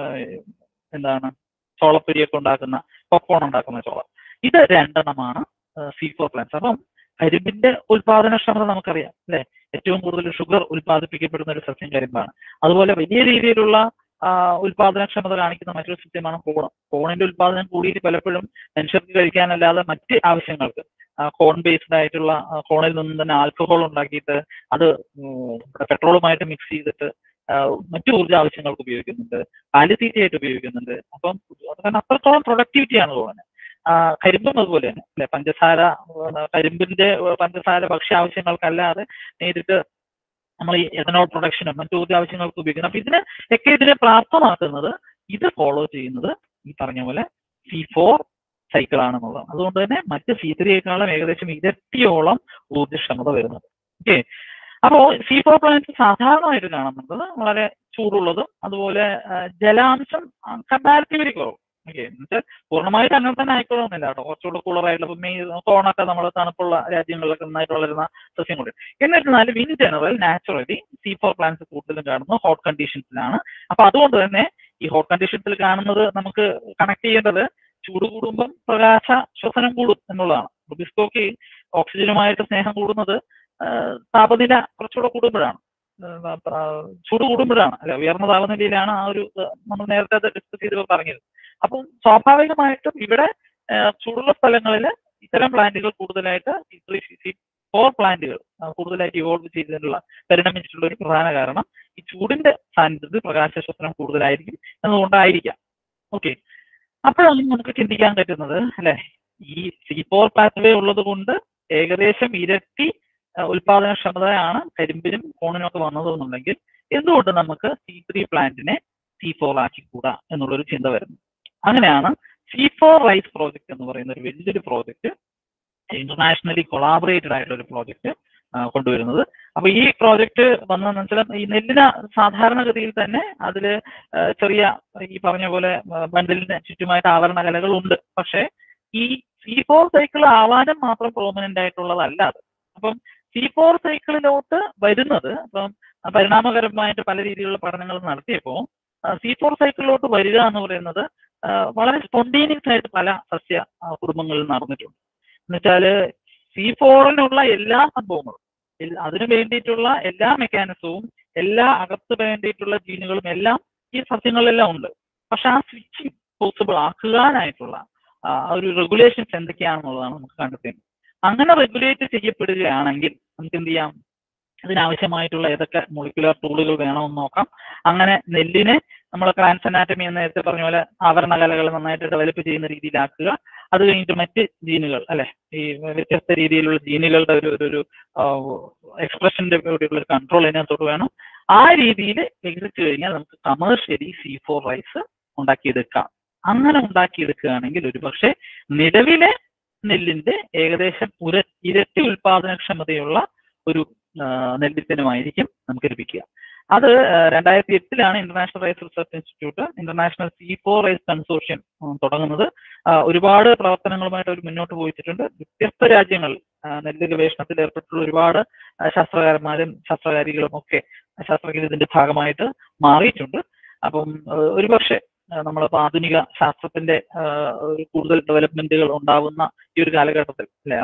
എന്താണ് ചോളപ്പൊരിയൊക്കെ ഉണ്ടാക്കുന്ന പോപ്കോൺ ഉണ്ടാക്കുന്ന ചോളം ഇത് രണ്ടെണ്ണമാണ് സീഫോർ പ്ലാന്റ്സ് അപ്പം കരിമ്പിന്റെ ഉൽപാദനക്ഷമത നമുക്കറിയാം അല്ലെ ഏറ്റവും കൂടുതൽ ഷുഗർ ഉൽപ്പാദിപ്പിക്കപ്പെടുന്ന ഒരു സസ്യം കരിമ്പാണ് അതുപോലെ വലിയ രീതിയിലുള്ള ഉൽപാദനക്ഷമത കാണിക്കുന്ന മറ്റൊരു സസ്യമാണ് കോൺ കോണിന്റെ ഉൽപാദനം കൂടിയിട്ട് പലപ്പോഴും മനുഷ്യർക്ക് കഴിക്കാനല്ലാതെ മറ്റ് ആവശ്യങ്ങൾക്ക് കോൺ ബേസ്ഡ് ആയിട്ടുള്ള കോണിൽ നിന്നും തന്നെ ആൽക്കഹോൾ ഉണ്ടാക്കിയിട്ട് അത് പെട്രോളുമായിട്ട് മിക്സ് ചെയ്തിട്ട് മറ്റു ഊർജ്ജ ആവശ്യങ്ങൾക്ക് ഉപയോഗിക്കുന്നുണ്ട് കാലിത്തീറ്റയായിട്ട് ഉപയോഗിക്കുന്നുണ്ട് അപ്പം കാരണം അത്രത്തോളം പ്രൊഡക്ടിവിറ്റിയാണ് കോണിന് കരിമ്പും അതുപോലെ തന്നെ അല്ലെ പഞ്ചസാര കരിമ്പിന്റെ പഞ്ചസാര ഭക്ഷ്യ ആവശ്യങ്ങൾക്കല്ലാതെ നേരിട്ട് നമ്മൾ ഈ എഥനോൾ പ്രൊഡക്ഷനും മറ്റു ഊർജ്ജ ആവശ്യങ്ങൾക്ക് ഉപയോഗിക്കുന്നത് അപ്പൊ ഇതിനെ ഒക്കെ ഇതിനെ പ്രാപ്തമാക്കുന്നത് ഇത് ഫോളോ ചെയ്യുന്നത് ഈ പറഞ്ഞ പോലെ സി ഫോർ സൈക്കിൾ ആണെന്നുള്ളത് അതുകൊണ്ട് തന്നെ മറ്റ് സി ത്രീയേക്കാളും ഏകദേശം ഇരട്ടിയോളം ഊർജ്ജക്ഷമത വരുന്നത് ഓക്കെ അപ്പോ സി ഫോർ പ്ലാന്റ്സ് സാധാരണമായിട്ട് കാണുന്നത് വളരെ ചൂടുള്ളതും അതുപോലെ ജലാംശം കമ്പാരിറ്റീവ്ലി കുറവും ഓക്കെ എന്നുവെച്ചാൽ പൂർണ്ണമായിട്ട് അങ്ങനെ തന്നെ ആയിക്കോളുന്നില്ല കേട്ടോ കുറച്ചുകൂടെ കൂളറായിട്ടുള്ള ഇപ്പം മെയ് കോണൊക്കെ നമ്മൾ തണുപ്പുള്ള രാജ്യങ്ങളിലൊക്കെ നന്നായിട്ട് വളരുന്ന സസ്യം കൂടി എന്നിരുന്നാലും in general naturally C four plants കൂടുതലും കാണുന്നത് ഹോട്ട് കണ്ടീഷൻസിലാണ് അപ്പൊ അതുകൊണ്ട് തന്നെ ഈ ഹോട്ട് കണ്ടീഷൻസിൽ കാണുന്നത് നമുക്ക് കണക്ട് ചെയ്യേണ്ടത് ചൂട് കൂടുമ്പം പ്രകാശ ശ്വസനം കൂടും എന്നുള്ളതാണ് റുബിസ്കോക്ക് ഓക്സിജനുമായിട്ട് സ്നേഹം കൂടുന്നത് താപനില കുറച്ചുകൂടെ കൂടുമ്പോഴാണ് ചൂട് കൂടുമ്പോഴാണ് അല്ലെ ഉയർന്ന താപനിലയിലാണ് ആ ഒരു നമ്മൾ നേരത്തെ അത് ഡിസ്കസ് ചെയ്തപ്പോൾ പറഞ്ഞത് അപ്പം സ്വാഭാവികമായിട്ടും ഇവിടെ ചൂടുള്ള സ്ഥലങ്ങളിൽ ഇത്തരം പ്ലാന്റുകൾ കൂടുതലായിട്ട് ഫോർ പ്ലാന്റുകൾ കൂടുതലായിട്ട് ഇവോൾവ് ചെയ്തതിനുള്ള പരിണമിച്ചിട്ടുള്ള ഒരു പ്രധാന കാരണം ഈ ചൂടിന്റെ സാന്നിധ്യത്തിൽ പ്രകാശശ്വസനം കൂടുതലായിരിക്കും എന്നതുകൊണ്ടായിരിക്കാം ഓക്കെ അപ്പോഴാണ് നമുക്ക് ചിന്തിക്കാൻ പറ്റുന്നത് അല്ലെ ഈ സി ഫോർ പാത്വേ ഉള്ളത് കൊണ്ട് ഏകദേശം ഇരട്ടി ഉൽപാദനക്ഷമതയാണ് കരിമ്പിനും കോണിനും ഒക്കെ വന്നതെന്നുണ്ടെങ്കിൽ എന്തുകൊണ്ട് നമുക്ക് സി ത്രീ പ്ലാന്റിനെ സി ഫോർ ആക്കിക്കൂടാ എന്നുള്ളൊരു ചിന്ത വരുന്നു അങ്ങനെയാണ് സി ഫോർ റൈസ് പ്രോജക്റ്റ് എന്ന് പറയുന്ന ഒരു വലിയൊരു പ്രോജക്റ്റ് ഇന്റർനാഷണലി കൊളാബറേറ്റഡ് ആയിട്ടുള്ള ഒരു പ്രോജക്റ്റ് കൊണ്ടുവരുന്നത് അപ്പൊ ഈ പ്രോജക്റ്റ് വന്നതെന്ന് വെച്ചാൽ ഈ നെല്ലിന സാധാരണഗതിയിൽ തന്നെ അതിൽ ചെറിയ ഈ പറഞ്ഞ പോലെ ബണ്ടിലിന് ചുറ്റുമായിട്ട് ആവരണ കലകൾ ഉണ്ട് പക്ഷേ ഈ സി ഫോർ സൈക്കിൾ ആവാനും മാത്രം പ്രോമിനന്റ് ആയിട്ടുള്ളതല്ല അത് അപ്പം സി ഫോർ സൈക്കിളിലോട്ട് വരുന്നത് അപ്പം പരിണാമകരമായിട്ട് പല രീതിയിലുള്ള പഠനങ്ങൾ നടത്തിയപ്പോൾ സി ഫോർ സൈക്കിളിലോട്ട് വരിക എന്ന് പറയുന്നത് വളരെ സ്പോണ്ടേനിയസ് ആയിട്ട് പല സസ്യ കുടുംബങ്ങളിൽ നടന്നിട്ടുണ്ട് എന്നുവെച്ചാല് സി ഫോറിനുള്ള എല്ലാ സംഭവങ്ങളും അതിനു വേണ്ടിയിട്ടുള്ള എല്ലാ മെക്കാനിസവും എല്ലാ അകത്ത് വേണ്ടിയിട്ടുള്ള ജീനുകളും എല്ലാം ഈ സസ്യങ്ങളിലെല്ലാം ഉണ്ട് പക്ഷെ ആ സ്വിച്ചിങ് പോസിബിൾ ആക്കുവാനായിട്ടുള്ള ഒരു റെഗുലേഷൻസ് എന്തൊക്കെയാണെന്നുള്ളതാണ് നമുക്ക് കണ്ടെത്തേണ്ടത് അങ്ങനെ റെഗുലേറ്റ് ചെയ്യപ്പെടുകയാണെങ്കിൽ നമുക്ക് എന്ത് ചെയ്യാം ഇതിനാവശ്യമായിട്ടുള്ള ഏതൊക്കെ മൊളിക്കുലർ ടൂളുകൾ വേണമെന്ന് നോക്കാം അങ്ങനെ നെല്ലിനെ നമ്മൾ ട്രാൻസ് അനാറ്റമി എന്ന് നേരത്തെ പറഞ്ഞ പോലെ ആവരണ കലകൾ നന്നായിട്ട് ഡെവലപ്പ് ചെയ്യുന്ന രീതിയിലാക്കുക അത് കഴിഞ്ഞിട്ട് മറ്റ് ജീനുകൾ അല്ലെ ഈ വ്യത്യസ്ത രീതിയിലുള്ള ജീനുകളുടെ ഒരു ഒരു എക്സ്പ്രഷന്റെ കൂടിയുള്ള ഒരു കൺട്രോൾ അതിനകത്തോട്ട് വേണം ആ രീതിയിൽ വികസിച്ചു കഴിഞ്ഞാൽ നമുക്ക് കമേഴ്ഷ്യലി സി ഫോർ റൈസ് ഉണ്ടാക്കിയെടുക്കാം അങ്ങനെ ഉണ്ടാക്കിയെടുക്കുകയാണെങ്കിൽ ഒരു പക്ഷേ നിലവിലെ നെല്ലിന്റെ ഏകദേശം ഉര ഇരട്ടി ഉൽപാദനക്ഷമതയുള്ള ഒരു നെല്ലിത്തനുമായിരിക്കും നമുക്ക് ലഭിക്കുക അത് രണ്ടായിരത്തി എട്ടിലാണ് international rice research institute international C four rice consortium തുടങ്ങുന്നത് ഒരുപാട് പ്രവർത്തനങ്ങളുമായിട്ട് അവർ മുന്നോട്ട് പോയിട്ടുണ്ട് വ്യത്യസ്ത രാജ്യങ്ങൾ നെല്ല് ഗവേഷണത്തിൽ ഏർപ്പെട്ടുള്ള ഒരുപാട് ശാസ്ത്രകാരന്മാരും ശാസ്ത്രകാരികളും ഒക്കെ ശാസ്ത്രജ്ഞർ ഇതിന്റെ ഭാഗമായിട്ട് മാറിയിട്ടുണ്ട് അപ്പം ഒരുപക്ഷെ നമ്മളിപ്പോൾ ആധുനിക ശാസ്ത്രത്തിന്റെ കൂടുതൽ ഡെവലപ്മെന്റുകൾ ഉണ്ടാവുന്ന ഈ ഒരു കാലഘട്ടത്തിൽ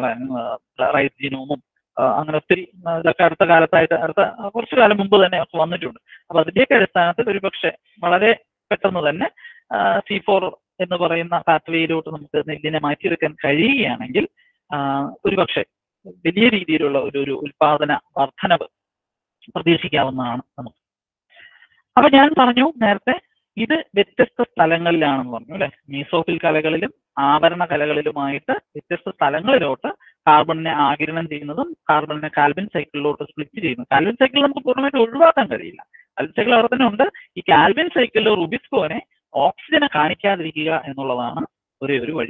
റൈസ് ജീനോമും അങ്ങനെ ഒത്തിരി ഇതൊക്കെ അടുത്ത കാലത്തായിട്ട് അടുത്ത കുറച്ചു കാലം മുമ്പ് തന്നെ വന്നിട്ടുണ്ട് അപ്പൊ അതിന്റെയൊക്കെ അടിസ്ഥാനത്തിൽ ഒരുപക്ഷെ വളരെ പെട്ടെന്ന് തന്നെ സി ഫോർ എന്ന് പറയുന്ന പാത്വേയിലോട്ട് നമുക്ക് നെല്ലിനെ മാറ്റിയെടുക്കാൻ കഴിയുകയാണെങ്കിൽ ഒരുപക്ഷെ വലിയ രീതിയിലുള്ള ഒരു ഒരു ഉൽപാദന വർധനവ് പ്രതീക്ഷിക്കാവുന്നതാണ് നമുക്ക് അപ്പൊ ഞാൻ പറഞ്ഞു നേരത്തെ ഇത് വ്യത്യസ്ത സ്ഥലങ്ങളിലാണെന്ന് പറഞ്ഞു അല്ലെ മീസോഫിൽ കലകളിലും ആവരണ കലകളിലുമായിട്ട് വ്യത്യസ്ത സ്ഥലങ്ങളിലോട്ട് കാർബണിനെ ആകിരണം ചെയ്യുന്നതും കാർബണിനെ കാൽബിൻ സൈക്കിളിലോട്ട് സ്പ്ലിറ്റ് ചെയ്യുന്നു കാൽബിൻ സൈക്കിൾ നമുക്ക് പൂർണ്ണമായിട്ട് ഒഴിവാക്കാൻ കഴിയില്ല കാൽബിൻ സൈക്കിൾ അവിടെ തന്നെ ഉണ്ട് ഈ കാൽബിൻ സൈക്കിളിൽ റുബിസ്കോനെ ഓക്സിജനെ കാണിക്കാതിരിക്കുക എന്നുള്ളതാണ് ഒരേ ഒരു വഴി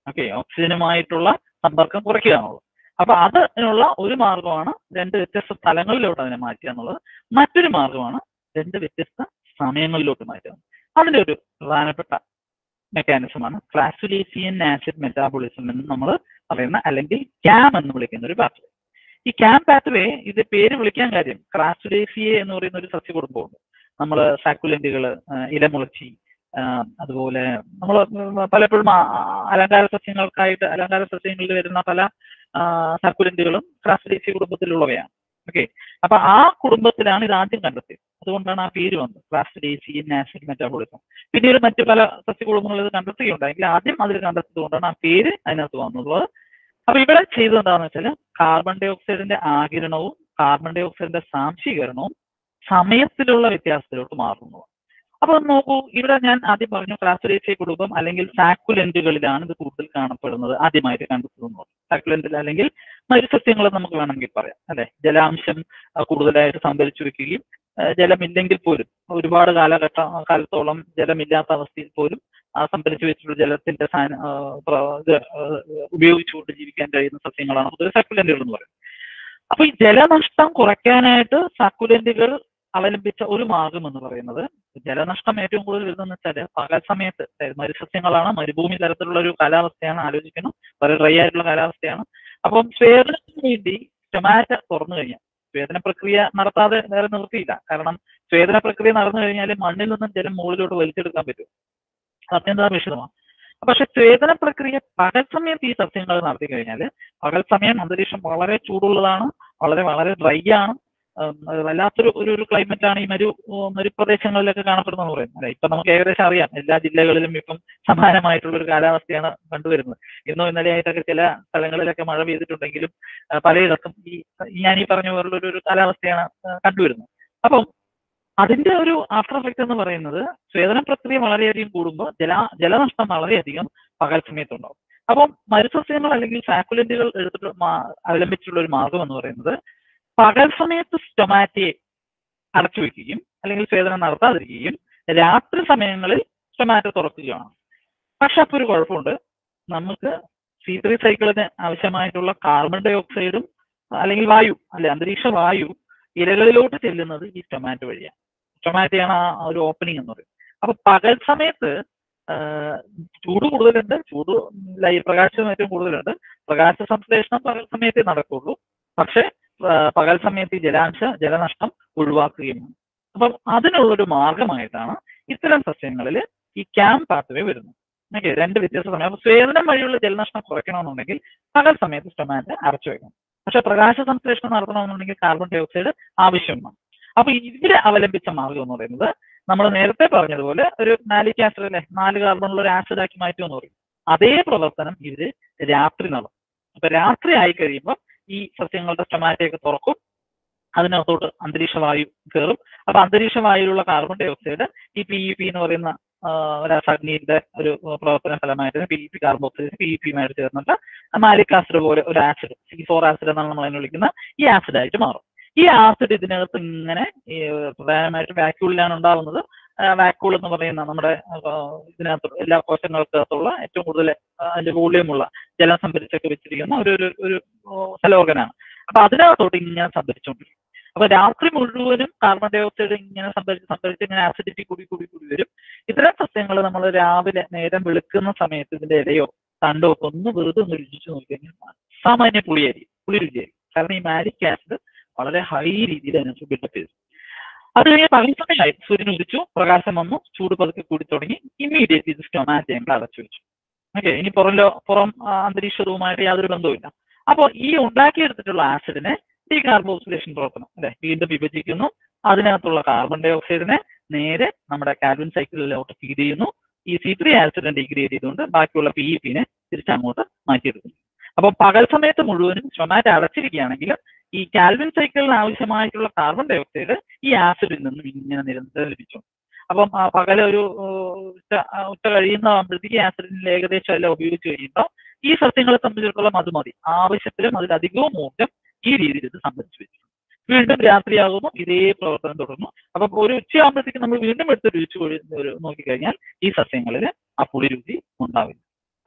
ഓക്കെ ഓക്സിജനുമായിട്ടുള്ള സമ്പർക്കം കുറയ്ക്കുക എന്നുള്ളത് അപ്പൊ അതിനുള്ള ഒരു മാർഗമാണ് രണ്ട് വ്യത്യസ്ത സ്ഥലങ്ങളിലോട്ട് അതിനെ മാറ്റുക എന്നുള്ളത് മറ്റൊരു മാർഗമാണ് രണ്ട് വ്യത്യസ്ത സമയങ്ങളിലോട്ട് മാറ്റുക അതിന്റെ ഒരു പ്രധാനപ്പെട്ട മെക്കാനിസമാണ് ക്ലാസുലേസിയൻ ആസിഡ് മെറ്റാബോളിസം എന്ന് നമ്മൾ പറയുന്ന അല്ലെങ്കിൽ ക്യാം എന്ന് വിളിക്കുന്ന ഒരു പാത്വേ ഈ ക്യാം പാത്വേ ഇത് പേര് വിളിക്കാൻ കാര്യം ക്രാസുലേസിയെ എന്ന് പറയുന്ന ഒരു സസ്യ കുടുംബമുണ്ട് നമ്മൾ സാക്കുലന്റുകൾ ഇലമുളച്ചി ആ, അതുപോലെ നമ്മൾ പലപ്പോഴും ആ- ആ- അലങ്കാര സസ്യങ്ങൾക്കായിട്ട് അലങ്കാര സസ്യങ്ങളിൽ വരുന്ന പല സർക്കുലന്റുകളും ക്രാസുലേസിയ കുടുംബത്തിലുള്ളവയാണ് ഓക്കെ അപ്പൊ ആ കുടുംബത്തിലാണ് ഇത് ആദ്യം കണ്ടെത്തിയത് അതുകൊണ്ടാണ് ആ പേര് വന്നത് ക്ലാസ്ഡേസിയൻ ആസിഡ് മെറ്റാബോളിസം പിന്നീട് മറ്റു പല സസ്യകുടുംബങ്ങളിൽ ഇത് കണ്ടെത്തുകയുണ്ടായെങ്കിൽ ആദ്യം അതിൽ കണ്ടെത്തിയത് കൊണ്ടാണ് ആ പേര് അതിനകത്ത് വന്നുള്ളത് അപ്പൊ ഇവിടെ ചെയ്തത് എന്താണെന്ന് വെച്ചാൽ കാർബൺ ഡൈ ഓക്സൈഡിന്റെ ആകിരണവും കാർബൺ ഡൈ ഓക്സൈഡിന്റെ സാംശീകരണവും സമയത്തിലുള്ള വ്യത്യാസത്തിലോട്ട് മാറുന്നു അപ്പൊ നോക്കൂ ഇവിടെ ഞാൻ ആദ്യം പറഞ്ഞു ക്ലാസുലേസിയ കുടുംബം അല്ലെങ്കിൽ സാക്കുലന്റുകളിലാണ് ഇത് കൂടുതൽ കാണപ്പെടുന്നത് ആദ്യമായിട്ട് കണ്ടെത്തുന്നത് സാക്കുലന്റിൽ അല്ലെങ്കിൽ മരുസസ്യങ്ങൾ നമുക്ക് വേണമെങ്കിൽ പറയാം അല്ലെ ജലാംശം ആ, കൂടുതലായിട്ട് സംഭരിച്ചു വെക്കുകയും ആ, ജലമില്ലെങ്കിൽ പോലും ഒരുപാട് കാലഘട്ട കാലത്തോളം ജലമില്ലാത്ത അവസ്ഥയിൽ പോലും ആ സംഭരിച്ചു വെച്ചിട്ടുള്ള ജലത്തിന്റെ സാന- ആ, പ്ര- ഇത്, ആ, ഉപയോഗിച്ചുകൊണ്ട് ജീവിക്കാൻ കഴിയുന്ന സസ്യങ്ങളാണ് പൊതുവെ സക്കുലന്റുകൾ എന്ന് പറയുന്നത് അപ്പൊ ഈ ജലനഷ്ടം കുറയ്ക്കാനായിട്ട് സക്കുലന്റുകൾ അവലംബിച്ച ഒരു മാർഗം എന്ന് പറയുന്നത് ജലനഷ്ടം ഏറ്റവും കൂടുതൽ വരുന്നതെന്ന് വെച്ചാൽ പകൽ സമയത്ത് അതായത് മരുസസ്യങ്ങളാണ് മരുഭൂമി തരത്തിലുള്ള ഒരു കാലാവസ്ഥയാണ് ആലോചിക്കണം വളരെ ഡ്രൈ ആയിട്ടുള്ള കാലാവസ്ഥയാണ് അപ്പം സ്വേദനത്തിന് വേണ്ടി ടൊമാറ്റ തുറന്നു കഴിഞ്ഞാൽ സ്വേദന പ്രക്രിയ നടത്താതെ വേറെ നിവൃത്തിയില്ല കാരണം സ്വേദന പ്രക്രിയ നടന്നു കഴിഞ്ഞാൽ മണ്ണിൽ നിന്നും ജലം മുകളിലോട്ട് വലിച്ചെടുക്കാൻ പറ്റും അത്യന്താപേക്ഷിതമാണ് പക്ഷെ സ്വേദന പ്രക്രിയ പകൽ സമയത്ത് ഈ സസ്യങ്ങൾ നടത്തി കഴിഞ്ഞാൽ പകൽ സമയം അന്തരീക്ഷം വളരെ ചൂടുള്ളതാണ് വളരെ വളരെ ഡ്രൈ ആണ് ഉം, അത് വല്ലാത്തൊരു ഒരു ഒരു ക്ലൈമറ്റ് ആണ് ഈ മരു ഉം, മരുപ്രദേശങ്ങളിലൊക്കെ കാണപ്പെടുന്നത് പറയുന്നത് അല്ലെ ഇപ്പൊ നമുക്ക് ഏകദേശം അറിയാം എല്ലാ ജില്ലകളിലും ഇപ്പം സമാനമായിട്ടുള്ള ഒരു കാലാവസ്ഥയാണ് കണ്ടുവരുന്നത് ഇന്നോ ഇന്നലെ ആയിട്ടൊക്കെ ചില സ്ഥലങ്ങളിലൊക്കെ മഴ പെയ്തിട്ടുണ്ടെങ്കിലും ആ, പലയിടത്തും ഈ ഈ ഞാൻ ഈ പറഞ്ഞ പോലുള്ള ഒരു- ഒരു കാലാവസ്ഥയാണ് ആ, കണ്ടുവരുന്നത് അപ്പം അതിന്റെ ഒരു ആഫ്റ്റർ എഫക്ട് എന്ന് പറയുന്നത് സ്വേദന പ്രക്രിയ വളരെയധികം കൂടുമ്പോൾ ജല ജലനഷ്ടം വളരെയധികം പകൽ സമയത്തുണ്ടാവും അപ്പം മരുസസ്യങ്ങൾ അല്ലെങ്കിൽ സാക്കുലന്റുകൾ എടുത്തിട്ട് മാ- അവലംബിച്ചിട്ടുള്ള ഒരു മാർഗം എന്ന് പറയുന്നത് പകൽ സമയത്ത് സ്റ്റൊമാറ്റയെ അടച്ചു വെക്കുകയും അല്ലെങ്കിൽ സ്വേദനം നടത്താതിരിക്കുകയും രാത്രി സമയങ്ങളിൽ സ്റ്റൊമാറ്റോ തുറക്കുകയാണ് പക്ഷെ അപ്പൊ ഒരു കുഴപ്പമുണ്ട് നമുക്ക് സി ത്രീ സൈക്കിളിന് ആവശ്യമായിട്ടുള്ള കാർബൺ ഡൈ ഓക്സൈഡും അല്ലെങ്കിൽ വായു അല്ലെ അന്തരീക്ഷ വായു ഇലകളിലോട്ട് ചെല്ലുന്നത് ഈ ടൊമാറ്റോ വഴിയാണ് ടൊമാറ്റോയാണ് ആ ഒരു ഓപ്പണിംഗ് എന്ന് പറയുന്നത് അപ്പൊ പകൽ സമയത്ത് ആ, ചൂട് കൂടുതലുണ്ട് ചൂട് ലൈ പ്രകാശം ഏറ്റവും കൂടുതലുണ്ട് പ്രകാശ സംശ്ലേഷണം പകൽ സമയത്തേ നടക്കുള്ളൂ പക്ഷെ ആ, പകൽ സമയത്ത് ഈ ജലാംശ ജലനഷ്ടം ഒഴിവാക്കുകയും വേണം. അപ്പം അതിനുള്ളൊരു മാർഗമായിട്ടാണ് ഇത്തരം സസ്യങ്ങളിൽ ഈ ക്യാം പാത്വേ വരുന്നത് ഓക്കെ രണ്ട് വ്യത്യസ്ത സമയം അപ്പൊ സ്വേദനം വഴിയുള്ള ജലനഷ്ടം കുറയ്ക്കണമെന്നുണ്ടെങ്കിൽ പകൽ സമയത്ത് സ്റ്റൊമാറ്റോ അടച്ചു വെക്കണം പക്ഷെ പ്രകാശ സംശ്ലേഷണം നടത്തണമെന്നുണ്ടെങ്കിൽ കാർബൺ ഡൈ ഓക്സൈഡ് ആവശ്യമാണ് അപ്പൊ ഇതില് അവലംബിച്ച മാർഗം എന്ന് പറയുന്നത് നമ്മൾ നേരത്തെ പറഞ്ഞതുപോലെ ഒരു നാലിക് ആസിഡ് അല്ലെ നാല് കാർബണുള്ള ഒരു ആസിഡ് ആക്കി മാറ്റുക എന്ന് പറയും അതേ പ്രവർത്തനം ഇവര് രാത്രി നടത്തും അപ്പൊ രാത്രി ആയി കഴിയുമ്പോൾ ഈ സസ്യങ്ങളുടെ സ്റ്റൊമാറ്റയൊക്കെ തുറക്കും അതിനകത്തോട്ട് അന്തരീക്ഷ വായു കയറും അപ്പൊ അന്തരീക്ഷ വായുവിലുള്ള കാർബൺ ഡൈ ഓക്സൈഡ് ഈ പി ഇ പി എന്ന് പറയുന്ന ആ, രാസാഗ്നിയുടെ ഒരു പ്രവർത്തന ഫലമായിട്ട് P E P carboxylase P E പിയുമായിട്ട് ചേർന്നിട്ട് മാലിക് ആസിഡ് പോലെ ഒരു ആസിഡ് സി ഫോർ ആസിഡ് എന്നാണ് നമ്മൾ അതിനെ വിളിക്കുന്ന ഈ ആസിഡ് ആയിട്ട് മാറും ഈ ആസിഡ് ഇതിനകത്ത് ഇങ്ങനെ ഈ പ്രധാനമായിട്ട് വാക്യൂളിലാണ് ഉണ്ടാവുന്നത് വാക്യൂൾ എന്ന് പറയുന്ന നമ്മുടെ ആ, ഇതിനകത്ത് എല്ലാ കോശങ്ങൾക്കകത്തുള്ള ഏറ്റവും കൂടുതൽ ആ, അതിന്റെ വോളിയമുള്ള ജലം സംഭരിച്ചൊക്കെ വെച്ചിരിക്കുന്ന ഒരു ഒരു ഒരു സെൽ ഓർഗനാണ് അപ്പൊ അതിനകത്തോട്ട് ഇങ്ങനെ സംഭരിച്ചുകൊണ്ടിരിക്കും അപ്പൊ രാത്രി മുഴുവനും കാർബൺ ഡൈ ഓക്സൈഡ് ഇങ്ങനെ സംഭരിച്ച് സംഭരിച്ച് ഇങ്ങനെ ആസിഡിറ്റി കൂടി കൂടി കൂടി വരും ഇത്തരം സസ്യങ്ങൾ നമ്മൾ രാവിലെ നേരം വെളുക്കുന്ന സമയത്ത് ഇതിന്റെ ഇലയോ തണ്ടോ ഒക്കെ ഒന്ന് വെറുതെ ഒന്ന് രുചിച്ചു നോക്കിക്കഴിഞ്ഞാൽ സാമാന്യ പുളിയായിരിക്കും പുളി രുചിയായിരിക്കും കാരണം ഈ മാരിക് ആസിഡ് വളരെ ഹൈ രീതിയിൽ അതിനകത്ത് ബിൽഡപ്പ് ചെയ്തു അത് കഴിഞ്ഞ് പകൽ സമയമായി സൂര്യൻ ഉദിച്ചു പ്രകാശം വന്നു ചൂട് പതുക്കെ കൂടി തുടങ്ങി ഇമ്മീഡിയറ്റ്ലി ഇത് സ്റ്റൊമാറ്റോ ഞങ്ങൾ അടച്ചു വെച്ചു ഓക്കെ ഇനി പുറം ലോ പുറം ആ, അന്തരീക്ഷവുമായിട്ട് യാതൊരു ബന്ധവുമില്ല അപ്പോൾ ഈ ഉണ്ടാക്കിയെടുത്തിട്ടുള്ള ആസിഡിനെ ഡീകാർബോക്സിലേഷൻ പ്രവർത്തനം അല്ലെ വീണ്ടും വിഭജിക്കുന്നു അതിനകത്തുള്ള കാർബൺ ഡൈ ഓക്സൈഡിനെ നേരെ നമ്മുടെ കാർബൺ സൈക്കിളിലോട്ട് ഫീഡ് ചെയ്യുന്നു ഈ സി ത്രീ ആസിഡിനെ ഡിഗ്രേഡ് ചെയ്തുകൊണ്ട് ബാക്കിയുള്ള പി ഇ പിനെ തിരിച്ചങ്ങോട്ട് മാറ്റിയെടുക്കുന്നു അപ്പോൾ പകൽ സമയത്ത് മുഴുവനും സ്റ്റൊമാറ്റോ അടച്ചിരിക്കുകയാണെങ്കിൽ ഈ കാൽവിൻ സൈക്കിളിന് ആവശ്യമായിട്ടുള്ള കാർബൺ ഡൈ ഓക്സൈഡ് ഈ ആസിഡിൽ നിന്നും ഇങ്ങനെ നിരന്തരം ലഭിച്ചു അപ്പം ആ പകൽ ഒരു ഏഹ്, ഉച്ച ആ, ഉച്ച കഴിയുന്നതാകുമ്പോഴത്തേക്ക് ആസിഡിൽ ഏകദേശം എല്ലാം ഉപയോഗിച്ച് കഴിയുമ്പോൾ ഈ സസ്യങ്ങളെ സംബന്ധിച്ചിടത്തോളം അത് മതി ആവശ്യത്തിലും അതിലധികവും ഊർജ്ജം ഈ രീതിയിൽ ഇത് സംഭരിച്ചു വെച്ചു വീണ്ടും രാത്രിയാകുന്നു ഇതേ പ്രവർത്തനം തുടർന്നു അപ്പൊ ഒരു ഉച്ചയാകുമ്പോഴത്തേക്ക് നമ്മൾ വീണ്ടും എടുത്ത് രുചിച്ച് കൊഴി- ഒരു നോക്കിക്കഴിഞ്ഞാൽ ഈ സസ്യങ്ങളിൽ ആ പുളി രുചി ഉണ്ടാവില്ല അപ്പോൾ